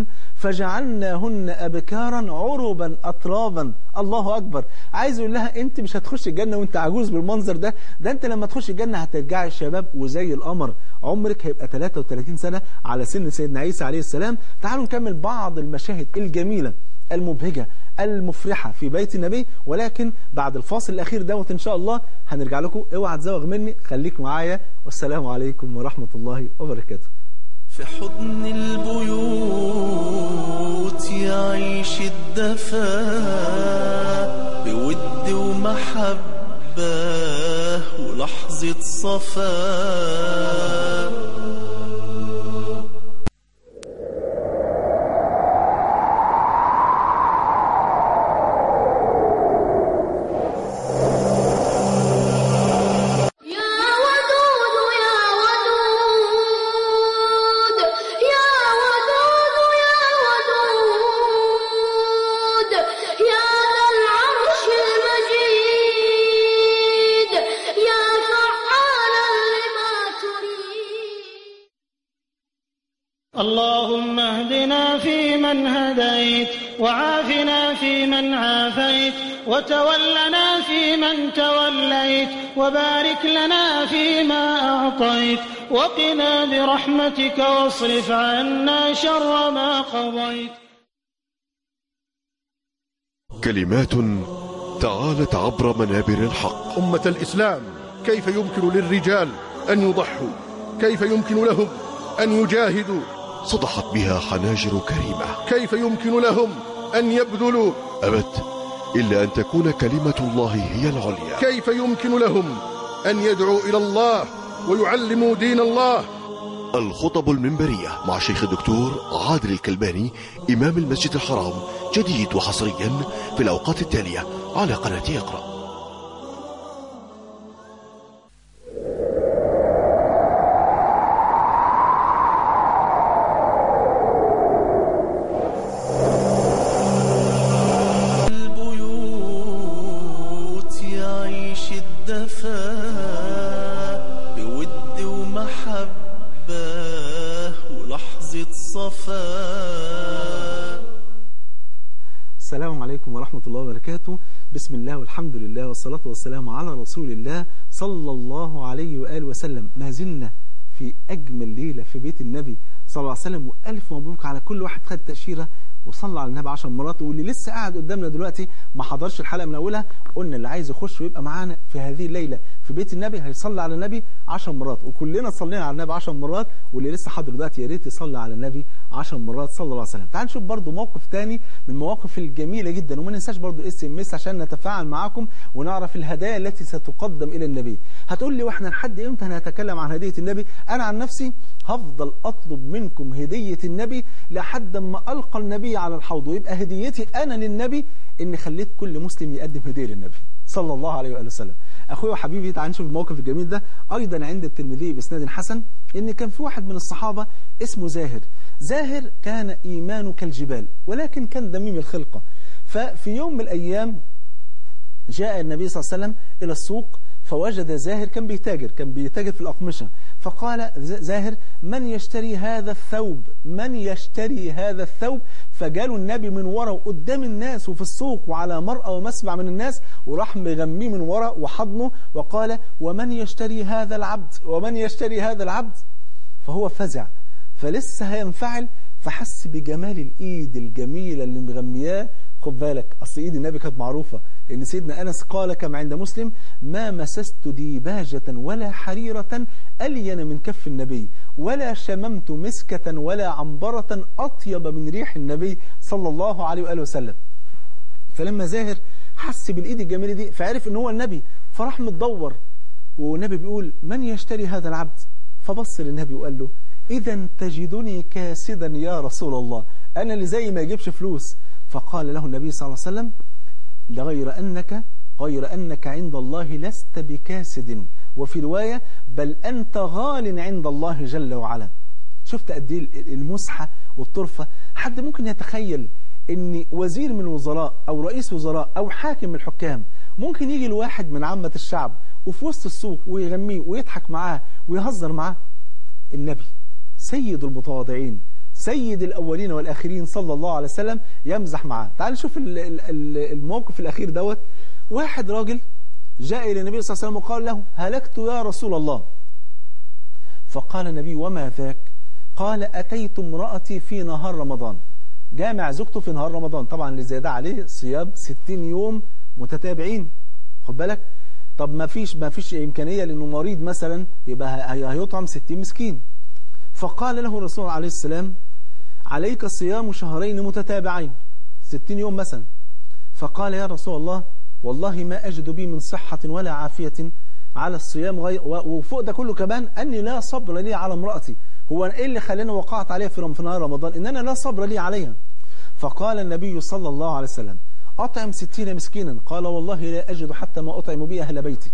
فجعلناهن أبكارا عربا أطرابا الله أكبر عايز يقول لها أنت مش هتخش الجنة وأنت عجوز بالمنظر ده ده أنت لما تخش الجنة هترجعي شباب وزي القمر عمرك هيبقى 33 سنة على سن سيدنا عيسى عليه السلام تعالوا نكمل بعض المشاهد الجميلة المبهجة المفرحة في بيت النبي ولكن بعد الفاصل الأخير دوت إن شاء الله هنرجع لكم اوعى تزوغ مني خليك معايا والسلام عليكم ورحمة الله وبركاته في حضن البيوت يعيش الدفا بود ومحبة ولحظة صفا يا ودود يا ودود يا ودود يا ودود يا ذا العرش المجيد يا فعالا لما تريد اللهم اهدنا فيمن هديت وعافنا فيمن عافيت وتولنا فيمن توليت وبارك لنا فيما أعطيت وقنا برحمتك واصرف عنا شر ما قضيت كلمات تعالت عبر منابر الحق أمة الإسلام كيف يمكن للرجال أن يضحوا كيف يمكن لهم أن يجاهدوا صدحت بها حناجر كريمة كيف يمكن لهم أن يبذلوا أبت إلا أن تكون كلمة الله هي العليا كيف يمكن لهم أن يدعوا إلى الله ويعلموا دين الله الخطب المنبرية مع شيخ الدكتور عادل الكلباني إمام المسجد الحرام جديد وحصريا في الأوقات التالية على قناة اقرأ البيوت يعيش الدفا ورحمة الله وبركاته بسم الله والحمد لله والصلاة والسلام على رسول الله صلى الله عليه وآله وسلم ما زلنا في أجمل ليلة في بيت النبي صلى الله عليه وسلم وألف مبروك على كل واحد خد تأشيرة وصلى على النبي عشر مرات واللي لسه قاعد قدامنا دلوقتي ما حضرش الحلقة من أولها قلنا اللي عايز يخش ويبقى معانا في هذه الليلة في بيت النبي هيصلي على النبي عشر مرات وكلنا صلينا على النبي عشر مرات واللي لسه حاضر دلوقتي يا ريت يصلي على النبي عشر مرات صلى الله عليه وسلم تعال نشوف برضو موقف تاني من المواقف الجميلة جدا وما ننساش برضو الاس ام اس عشان نتفاعل معاكم ونعرف الهدايا التي ستقدم إلى النبي هتقول لي واحنا لحد امتى هنتكلم عن هدية النبي انا عن نفسي هفضل اطلب منكم هدية النبي لحد ما القى النبي على الحوض ويبقى هديتي انا للنبي ان خليت كل مسلم يقدم هدية للنبي صلى الله عليه وآله وسلم اخويا وحبيبي تعال نشوف الموقف الجميل ده ايضا عند الترمذي باسناد حسن ان كان في واحد من الصحابة اسمه زاهر زاهر كان ايمانه كالجبال ولكن كان ذميم الخلقة ففي يوم من الايام جاء النبي صلى الله عليه وسلم إلى السوق فوجد زاهر كان بيتاجر كان بيتاجر في الأقمشة فقال زاهر من يشتري هذا الثوب من يشتري هذا الثوب فجاله النبي من ورا وقدام الناس وفي السوق وعلى مرأى ومسمع من الناس وراح مغميه من ورا وحضنه وقال ومن يشتري هذا العبد ومن يشتري هذا العبد فهو فزع فلسه هينفعل فحس بجمال الإيد الجميلة اللي مغمياه خد بالك أصل إيد النبي كانت معروفة لأن سيدنا أنس قال كما عند مسلم ما مسست ديباجة ولا حريرة ألين من كف النبي ولا شممت مسكة ولا عنبرة أطيب من ريح النبي صلى الله عليه وآله وسلم فلما زاهر حس بالإيد الجميلة دي فعرف إن هو النبي فراح متدور والنبي بيقول من يشتري هذا العبد فبص للنبي وقال له إذا تجدني كاسدا يا رسول الله أنا اللي زي ما يجيبش فلوس فقال له النبي صلى الله عليه وسلم لغير أنك غير أنك عند الله لست بكاسد وفي رواية بل أنت غال عند الله جل وعلا شفت قد ايه المسحة والطرفة حد ممكن يتخيل ان وزير من الوزراء او رئيس وزراء او حاكم من الحكام ممكن يجي لواحد من عامة الشعب وفي وسط السوق ويغميه ويضحك معاه ويهزر معاه النبي سيد المتواضعين سيد الأولين والآخرين صلى الله عليه وسلم يمزح معاه تعال نشوف الموقف الأخير دوت واحد راجل جاء إلى النبي صلى الله عليه وسلم وقال له هلكت يا رسول الله فقال النبي وما ذاك قال أتيت امرأتي في نهار رمضان جامع زوجته في نهار رمضان طبعا اللي زي ده عليه صيام 60 يوم متتابعين خد بالك طب ما فيش ما فيش إمكانية لأنه مريض مثلا يبقى هيطعم 60 مسكين فقال له الرسول عليه السلام عليك صيام شهرين متتابعين 60 يوم مثلا فقال يا رسول الله والله ما أجد بي من صحة ولا عافية على الصيام غير وفوق ده كله كمان أني لا صبر لي على امرأتي هو إيه اللي خلاني وقعت عليها في نهار رمضان إن أنا لا صبر لي عليها فقال النبي صلى الله عليه وسلم أطعم ستين مسكينا قال والله لا أجد حتى ما أطعم به أهل بيتي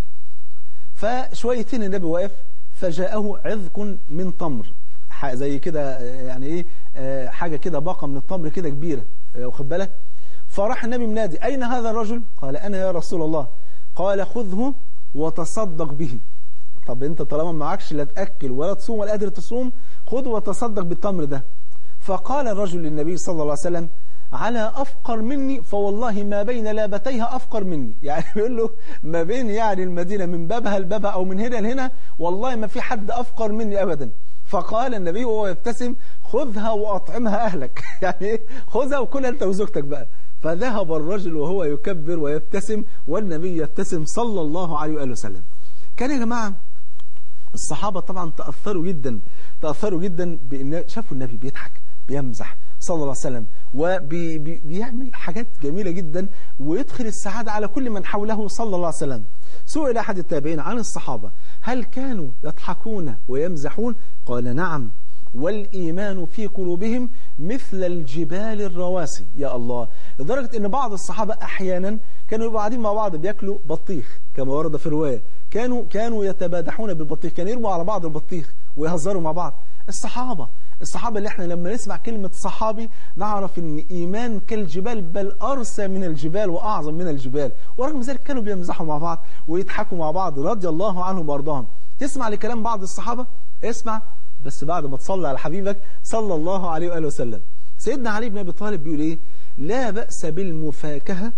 فشويتين النبي واقف فجاءه عذق من تمر زي كده يعني ايه حاجة كده باقة من التمر كده كبيرة واخد بالك فراح النبي منادي أين هذا الرجل قال أنا يا رسول الله قال خذه وتصدق به طب انت طالما معكش لا تأكل ولا تصوم ولا قادر تصوم خذ وتصدق بالتمر ده فقال الرجل للنبي صلى الله عليه وسلم على أفقر مني فوالله ما بين لابتيها أفقر مني يعني بيقول له ما بين يعني المدينة من بابها لبابها أو من هنا لهنا والله ما في حد أفقر مني أبدا فقال النبي وهو يبتسم خذها وأطعمها أهلك يعني خذها وكلها أنت وزوجتك بقى فذهب الرجل وهو يكبر ويبتسم والنبي يبتسم صلى الله عليه وآله وسلم كان يا جماعة الصحابة طبعا تأثروا جدا تأثروا جدا بأن شافوا النبي بيضحك بيمزح صلى الله عليه وسلم وبيعمل حاجات جميلة جدا ويدخل السعادة على كل من حوله صلى الله عليه وسلم سئل أحد التابعين عن الصحابة هل كانوا يضحكون ويمزحون قال نعم والإيمان في قلوبهم مثل الجبال الرواسي يا الله لدرجة أن بعض الصحابة أحيانا كانوا يبقوا قاعدين مع بعض بياكلوا بطيخ كما ورد في الرواية كانوا كانوا يتبادحون بالبطيخ كانوا يرموا على بعض البطيخ ويهزروا مع بعض الصحابة الصحابة اللي احنا لما نسمع كلمة صحابي نعرف ان ايمان كالجبال بل ارسى من الجبال واعظم من الجبال ورغم ذلك كانوا بيمزحوا مع بعض ويضحكوا مع بعض رضي الله عنهم وارضاهم تسمع لكلام بعض الصحابة اسمع بس بعد ما تصلي على حبيبك صلى الله عليه وآله وسلم سيدنا علي بن ابي طالب بيقول ايه لا بأس بالمفاكهة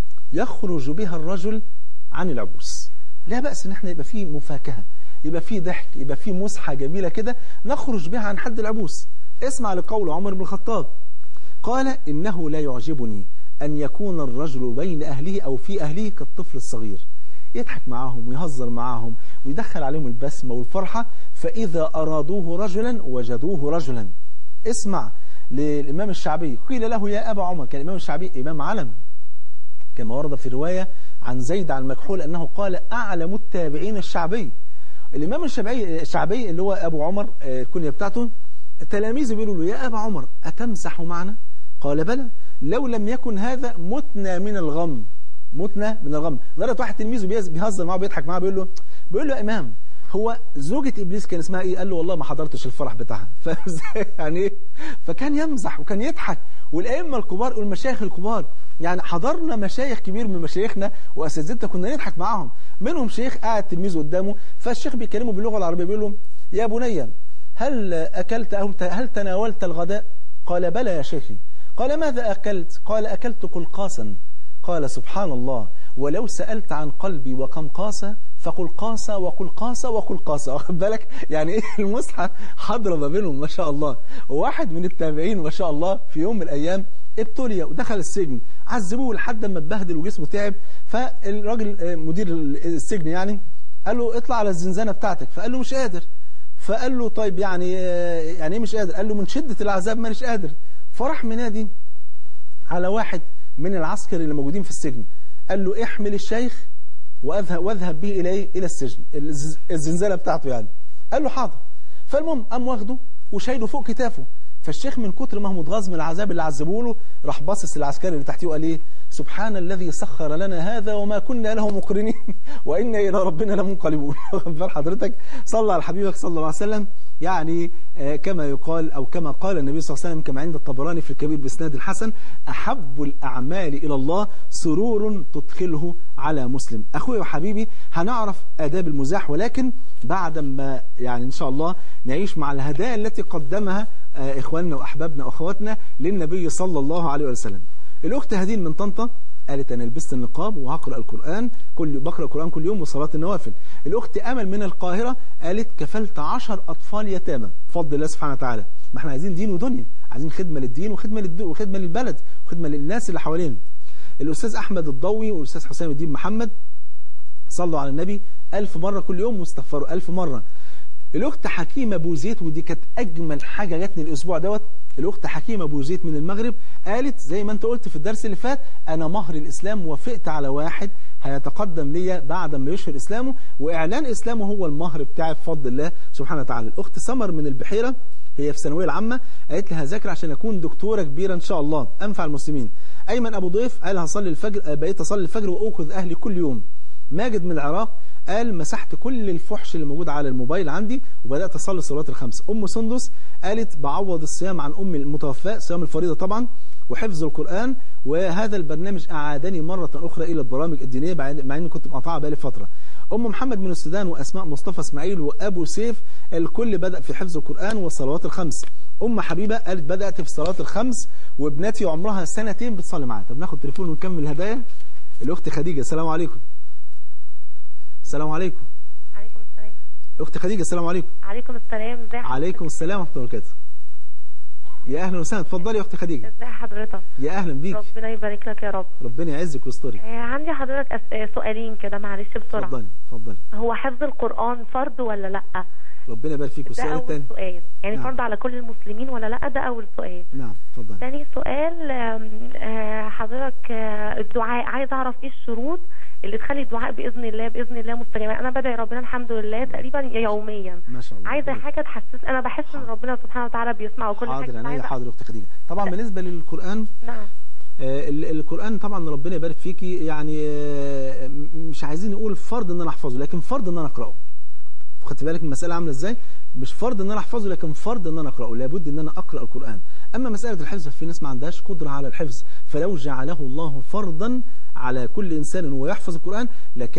يخرج بها الرجل عن العبوس لا بأس ان احنا يبقى فيه مفاكهة يبقى فيه ضحك يبقى فيه مسحة جميلة كده نخرج بها عن حد العبوس اسمع لقول عمر بن الخطاب قال إنه لا يعجبني أن يكون الرجل بين أهله أو في أهله كالطفل الصغير يضحك معاهم ويهزر معاهم ويدخل عليهم البسمة والفرحة فإذا أرادوه رجلا وجدوه رجلا اسمع للإمام الشعبي قيل له يا أبا عمر كان الإمام الشعبي إمام علم كما ورد في رواية عن زيد عن المكحول أنه قال أعلم التابعين الشعبي الإمام الشعبي الشعبي اللي هو أبو عمر آه، الكنية بتاعته تلاميذه بيقولوا له يا أبا عمر أتمسح معنا قال بلى لو لم يكن هذا متنا من الغم متنا من الغم لدرجه واحد تلميذه بيز- بيهزر معاه بيضحك معاه بيقول له بيقول له يا امام هو زوجة ابليس كان اسمها ايه؟ قال له والله ما حضرتش الفرح بتاعها فاهم ازاي؟ يعني ايه؟ فكان يمزح وكان يضحك والائمه الكبار والمشايخ الكبار يعني حضرنا مشايخ كبير من مشايخنا واساتذتنا كنا نضحك معاهم منهم شيخ قاعد تلميذه قدامه فالشيخ بيكلمه باللغه العربيه بيقول له يا بني هل اكلت او ت- هل تناولت الغداء؟ قال بلى يا شيخي قال ماذا اكلت؟ قال اكلت قلقاسا قال سبحان الله ولو سألت عن قلبي وكم قاسة فقل قاسة وقل قاسة وقل قاسة واخد بالك يعني ايه المصحف حضر ما بينهم ما شاء الله وواحد من التابعين ما شاء الله في يوم من الأيام ابتلي ودخل السجن عذبوه لحد ما اتبهدل وجسمه تعب فالراجل آه، مدير السجن يعني قال له اطلع على الزنزانة بتاعتك فقال له مش قادر فقال له طيب يعني آه، يعني ايه مش قادر قال له من شدة العذاب مانيش قادر فراح منادي على واحد من العسكر اللي موجودين في السجن قال له احمل الشيخ واذهب واذهب به الى ايه الى السجن الز- الزنزانه بتاعته يعني قال له حاضر فالمهم قام واخده وشايله فوق كتافه فالشيخ من كتر ما هو متغاظ من العذاب اللي عذبوه له راح باصص للعسكري اللي تحتيه وقال ايه سبحان الذي سخر لنا هذا وما كنا له مقرنين وانا الى ربنا لمنقلبون واخد بال حضرتك صلى على حبيبك صلى الله عليه وسلم يعني آه، كما يقال او كما قال النبي صلى الله عليه وسلم كما عند الطبراني في الكبير باسناد الحسن احب الاعمال الى الله سرور تدخله على مسلم اخوي وحبيبي هنعرف اداب المزاح ولكن بعد ما يعني ان شاء الله نعيش مع الهدايا التي قدمها آه، اخواننا واحبابنا واخواتنا للنبي صلى الله عليه وسلم الاخت هدين من طنطا قالت انا لبست النقاب وهقرا القران كل بقرا القران كل يوم وصلاه النوافل الاخت امل من القاهره قالت كفلت عشر اطفال يتامى بفضل الله سبحانه وتعالى ما احنا عايزين دين ودنيا عايزين خدمه للدين وخدمه للد... وخدمه للبلد وخدمه للناس اللي حوالينا الاستاذ احمد الضوي والاستاذ حسام الدين محمد صلوا على النبي ألف مرة كل يوم واستغفروا ألف مرة الأخت حكيمة أبو زيت ودي كانت أجمل حاجة جاتني الأسبوع دوت الأخت حكيمة أبو زيت من المغرب قالت زي ما أنت قلت في الدرس اللي فات أنا مهر الإسلام وافقت على واحد هيتقدم ليا بعد ما يشهر إسلامه وإعلان إسلامه هو المهر بتاعي بفضل الله سبحانه وتعالى الأخت سمر من البحيرة هي في الثانويه العامه قالت لي هذاكر عشان اكون دكتوره كبيره ان شاء الله انفع المسلمين ايمن ابو ضيف قال هصلي الفجر آه، بقيت اصلي الفجر واوقظ اهلي كل يوم ماجد من العراق قال مسحت كل الفحش اللي موجود على الموبايل عندي وبدات اصلي الصلوات الخمس ام سندس قالت بعوض الصيام عن امي المتوفاه صيام الفريضه طبعا وحفظ القران وهذا البرنامج اعادني مره اخرى الى البرامج الدينيه بعد- مع اني كنت مقاطعها بقالي فتره ام محمد من السودان واسماء مصطفى اسماعيل وابو سيف الكل بدا في حفظ القران والصلوات الخمس ام حبيبه قالت بدات في الصلوات الخمس وابنتي عمرها سنتين بتصلي معايا طب ناخد تليفون ونكمل الهدايا الاخت خديجه السلام عليكم السلام عليكم عليكم السلام اخت خديجه السلام عليكم عليكم السلام ازي حضرتك؟ عليكم السلام ورحمه الله وبركاته يا اهلا وسهلا اتفضلي يا اخت خديجه ازي حضرتك يا اهلا بيك ربنا يبارك لك يا رب ربنا يعزك ويسترك آه عندي حضرتك أس... آه، سؤالين كده معلش بسرعه اتفضلي اتفضلي هو حفظ القران فرض ولا لا ربنا يبارك فيك ده والسؤال اول الثاني سؤال يعني نعم. فرض على كل المسلمين ولا لا ده اول سؤال نعم اتفضلي تاني سؤال آم، آه، حضرتك آه، الدعاء عايز اعرف ايه الشروط اللي تخلي الدعاء باذن الله باذن الله مستجاب انا بدعي ربنا الحمد لله تقريبا يوميا ما شاء الله عايزه ربنا حاجه تحسس انا بحس ان ربنا سبحانه وتعالى بيسمع وكل حاضر حاجه عينيا عايزه حاضر اخت خديجه طبعا بالنسبه للقران نعم آه، ال- القرآن طبعا ربنا يبارك فيكي يعني آه، م- مش عايزين نقول فرض ان انا احفظه لكن فرض ان انا اقراه خدت بالك من المسألة عاملة ازاي مش فرض ان انا احفظه لكن فرض ان انا اقراه لابد ان انا اقرا القرآن اما مسألة الحفظ في ناس ما عندهاش قدرة على الحفظ فلو جعله الله فرضا على كل انسان وهو يحفظ القرآن لكان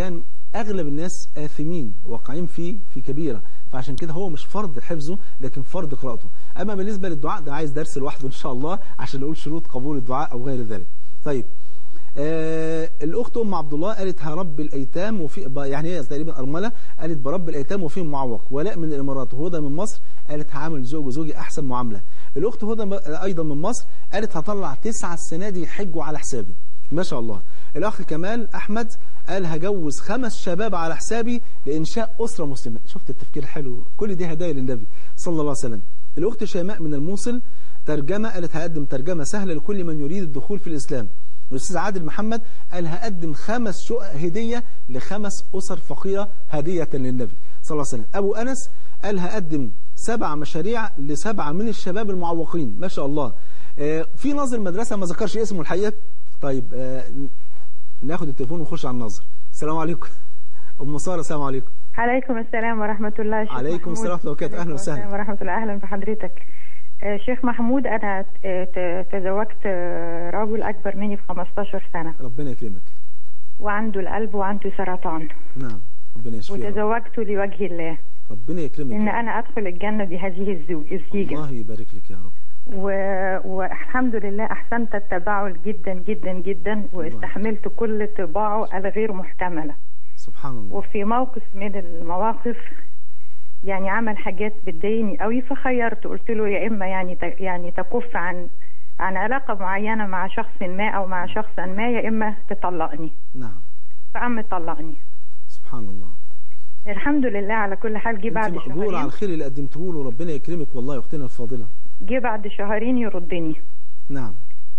اغلب الناس اثمين واقعين فيه في كبيره فعشان كده هو مش فرض حفظه لكن فرض قراءته اما بالنسبه للدعاء ده عايز درس لوحده ان شاء الله عشان نقول شروط قبول الدعاء او غير ذلك طيب آه الاخت ام عبد الله قالت هرب الايتام وفي ب- يعني هي تقريبا ارمله قالت برب الايتام وفيهم معوق ولاء من الامارات وهدى من مصر قالت هعامل زوج وزوجي احسن معامله الاخت هدى م- ايضا من مصر قالت هطلع تسعه السنه دي يحجوا على حسابي ما شاء الله الاخ كمال احمد قال هجوز خمس شباب على حسابي لانشاء اسره مسلمه شفت التفكير الحلو كل دي هدايا للنبي صلى الله عليه وسلم الاخت شيماء من الموصل ترجمه قالت هقدم ترجمه سهله لكل من يريد الدخول في الاسلام الاستاذ عادل محمد قال هقدم خمس شقق هديه لخمس اسر فقيره هديه للنبي صلى الله عليه وسلم ابو انس قال هقدم سبع مشاريع لسبعه من الشباب المعوقين ما شاء الله آه، في ناظر مدرسه ما ذكرش اسمه الحقيقه طيب آه، ن- ناخد التليفون ونخش على الناظر السلام عليكم ام ساره السلام عليكم عليكم السلام ورحمة الله يا شيخ عليكم محمود. السلام ورحمة الله وبركاته. أهلا عليكم وسهلا. السلام ورحمة الله أهلا بحضرتك آه، شيخ محمود أنا آه، ت- تزوجت آه، رجل أكبر مني ب 15 سنة ربنا يكرمك وعنده القلب وعنده سرطان نعم ربنا يشفيه يا رب. وتزوجت لوجه الله ربنا يكرمك إن يا رب. أنا أدخل الجنة بهذه الزوج الزيجة الله يبارك لك يا رب و... والحمد لله أحسنت التباعل جدا جدا جدا واستحملت كل طباعه الغير محتملة سبحان الله وفي موقف من المواقف يعني عمل حاجات بتضايقني قوي فخيرت قلت له يا اما يعني ت- يعني تكف عن عن علاقه معينه مع شخص ما او مع شخص ما يا اما تطلقني نعم فقام طلقني سبحان الله الحمد لله على كل حال جه انت بعد مقبول على شهرين الخير اللي قدمته له ربنا يكرمك والله يا اختنا الفاضله جه بعد شهرين يردني نعم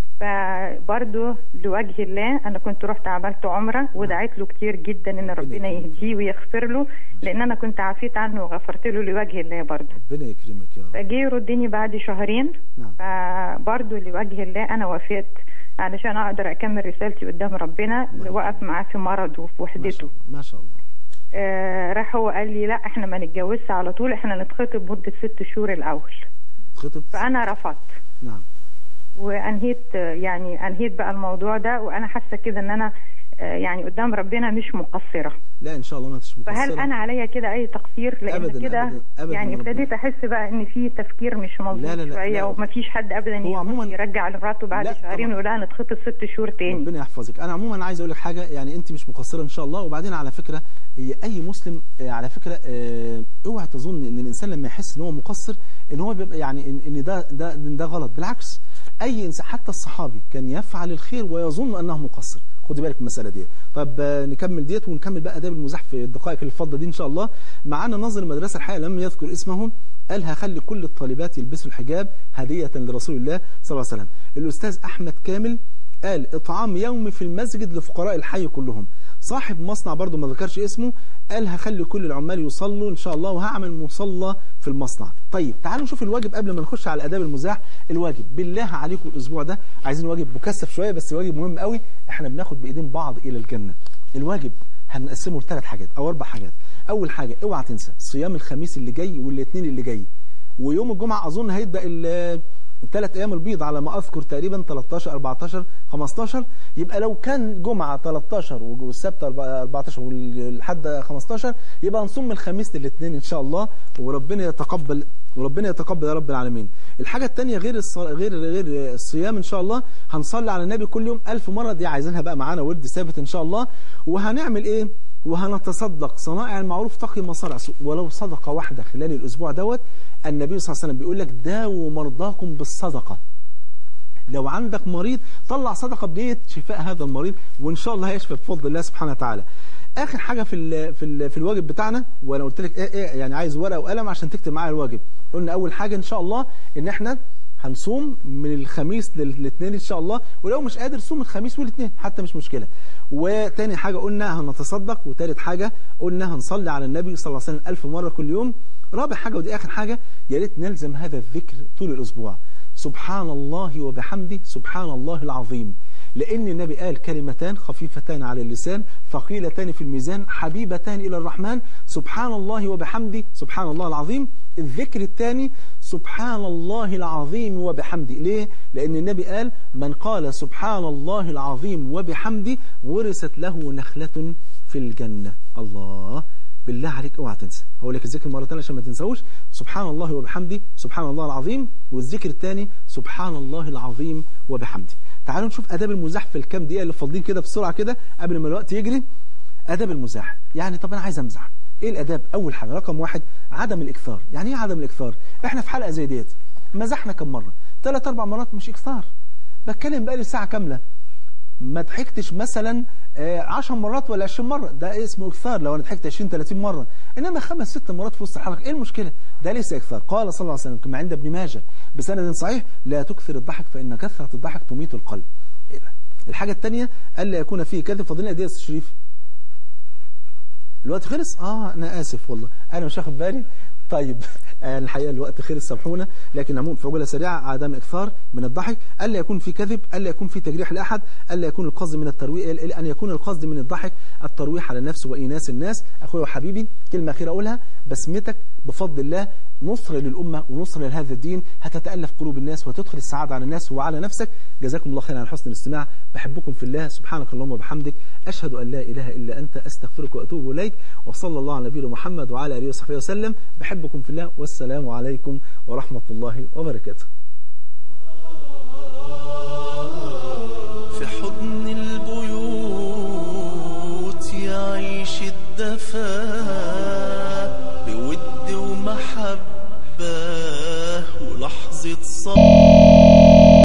فبرضه لوجه الله انا كنت رحت عملت عمره ودعيت له كتير جدا ان ربنا يهديه ويغفر له لان انا كنت عافيت عنه وغفرت له لوجه الله برضه ربنا يكرمك يا رب فجه يردني بعد شهرين نعم. فبرضه لوجه الله انا وافقت علشان اقدر اكمل رسالتي قدام ربنا اللي وقف معاه في مرضه وفي ما شاء وحدته الله ما شاء الله آه راح هو قال لي لا احنا ما نتجوزش على طول احنا نتخطب مده ست شهور الاول خطب فانا رفضت نعم وانهيت آه، يعني انهيت بقى الموضوع ده وانا حاسه كده ان انا آه، يعني قدام ربنا مش مقصره لا ان شاء الله ما انتش مقصره فهل انا عليا كده اي تقصير لان أبداً، كده أبداً، أبداً يعني ربنا. ابتديت احس بقى ان في تفكير مش لا، لا، مظبوط لا، شويه لا. ومفيش حد ابدا هو يروح عموماً- يرجع لمراته بعد لا، شهرين طبعاً. ويقول لها نتخطب ست شهور تاني ربنا يحفظك انا عموما عايز اقول لك حاجه يعني انت مش مقصره ان شاء الله وبعدين على فكره هي اي مسلم آه، على فكره آه، اوعى تظن ان الانسان لما يحس ان هو مقصر ان هو بيبقى يعني ان إن ده ده ده غلط بالعكس اي انسان حتى الصحابي كان يفعل الخير ويظن انه مقصر خد بالك من المساله دي طب آه، نكمل ديت ونكمل بقى اداب المزاح في الدقائق اللي فاضله دي ان شاء الله معانا ناظر المدرسه الحقيقه لم يذكر اسمه قال هخلي كل الطالبات يلبسوا الحجاب هديه لرسول الله صلى الله عليه وسلم الاستاذ احمد كامل قال اطعام يومي في المسجد لفقراء الحي كلهم صاحب مصنع برضو ما ذكرش اسمه قال هخلي كل العمال يصلوا ان شاء الله وهعمل مصلى في المصنع طيب تعالوا نشوف الواجب قبل ما نخش على اداب المزاح الواجب بالله عليكم الاسبوع ده عايزين واجب مكثف شويه بس واجب مهم قوي احنا بناخد بايدين بعض الى الجنه الواجب هنقسمه لثلاث حاجات او اربع حاجات اول حاجه اوعى تنسى صيام الخميس اللي جاي والاثنين اللي جاي ويوم الجمعه اظن هيبدا ال- الثلاث ايام البيض على ما اذكر تقريبا 13 14 15 يبقى لو كان جمعه 13 والسبت 14 والحد 15 يبقى نصوم من الخميس للاثنين ان شاء الله وربنا يتقبل وربنا يتقبل يا رب العالمين الحاجه الثانيه غير الص... غير غير الصيام ان شاء الله هنصلي على النبي كل يوم ألف مره دي عايزينها بقى معانا ورد ثابت ان شاء الله وهنعمل ايه وهنتصدق صنائع المعروف تقي مصارع سوء ولو صدقه واحده خلال الاسبوع دوت النبي صلى الله عليه وسلم بيقول لك داووا مرضاكم بالصدقه لو عندك مريض طلع صدقه بنيه شفاء هذا المريض وان شاء الله هيشفى بفضل الله سبحانه وتعالى اخر حاجه في ال في ال في الواجب بتاعنا وانا قلت لك ايه ايه يعني عايز ورقه وقلم عشان تكتب معايا الواجب قلنا اول حاجه ان شاء الله ان احنا هنصوم من الخميس للاثنين ان شاء الله ولو مش قادر صوم الخميس والاثنين حتى مش مشكله وتاني حاجه قلنا هنتصدق وتالت حاجه قلنا هنصلي على النبي صلى الله عليه وسلم ألف مره كل يوم رابع حاجه ودي اخر حاجه يا ريت نلزم هذا الذكر طول الاسبوع سبحان الله وبحمده سبحان الله العظيم لأن النبي قال كلمتان خفيفتان على اللسان ثقيلتان في الميزان حبيبتان إلى الرحمن سبحان الله وبحمده سبحان الله العظيم الذكر الثاني سبحان الله العظيم وبحمده ليه؟ لأن النبي قال من قال سبحان الله العظيم وبحمده ورثت له نخلة في الجنة الله بالله عليك اوعى تنسى هقول لك الذكر مره ثانيه عشان ما تنساوش سبحان الله وبحمده سبحان الله العظيم والذكر الثاني سبحان الله العظيم وبحمده تعالوا نشوف اداب المزاح في الكام دقيقه اللي فاضلين كده بسرعه كده قبل ما الوقت يجري اداب المزاح يعني طب انا عايز امزح ايه الاداب اول حاجه رقم واحد عدم الاكثار يعني ايه عدم الاكثار احنا في حلقه زي ديت مزحنا كم مره ثلاث اربع مرات مش اكثار بتكلم بقالي ساعه كامله ما ضحكتش مثلا 10 مرات ولا 20 مرة ده اسمه إكثار لو أنا ضحكت 20 30 مرة إنما خمس ست مرات في وسط الحلقة إيه المشكلة ده ليس إكثار قال صلى الله عليه وسلم كما عند ابن ماجه بسند صحيح لا تكثر الضحك فإن كثرة الضحك تميت القلب إيه ده؟ الحاجة الثانية ألا يكون فيه كذب فضلنا دي يا شريف الوقت خلص اه انا اسف والله انا مش واخد بالي طيب آه الحقيقه الوقت خلص سامحونا لكن عموما في عجاله سريعه عدم اكثار من الضحك الا يكون في كذب الا يكون في تجريح لاحد الا يكون القصد من الترويح ان يكون القصد من الضحك الترويح على النفس وايناس الناس اخويا وحبيبي كلمه اخيره اقولها بسمتك بفضل الله نصر للامه ونصر لهذا الدين هتتالف قلوب الناس وتدخل السعاده على الناس وعلى نفسك جزاكم الله خيرا على حسن الاستماع بحبكم في الله سبحانك اللهم وبحمدك اشهد ان لا اله الا انت استغفرك واتوب اليك وصلى الله على نبينا محمد وعلى اله وصحبه وسلم بحبكم في الله والسلام عليكم ورحمه الله وبركاته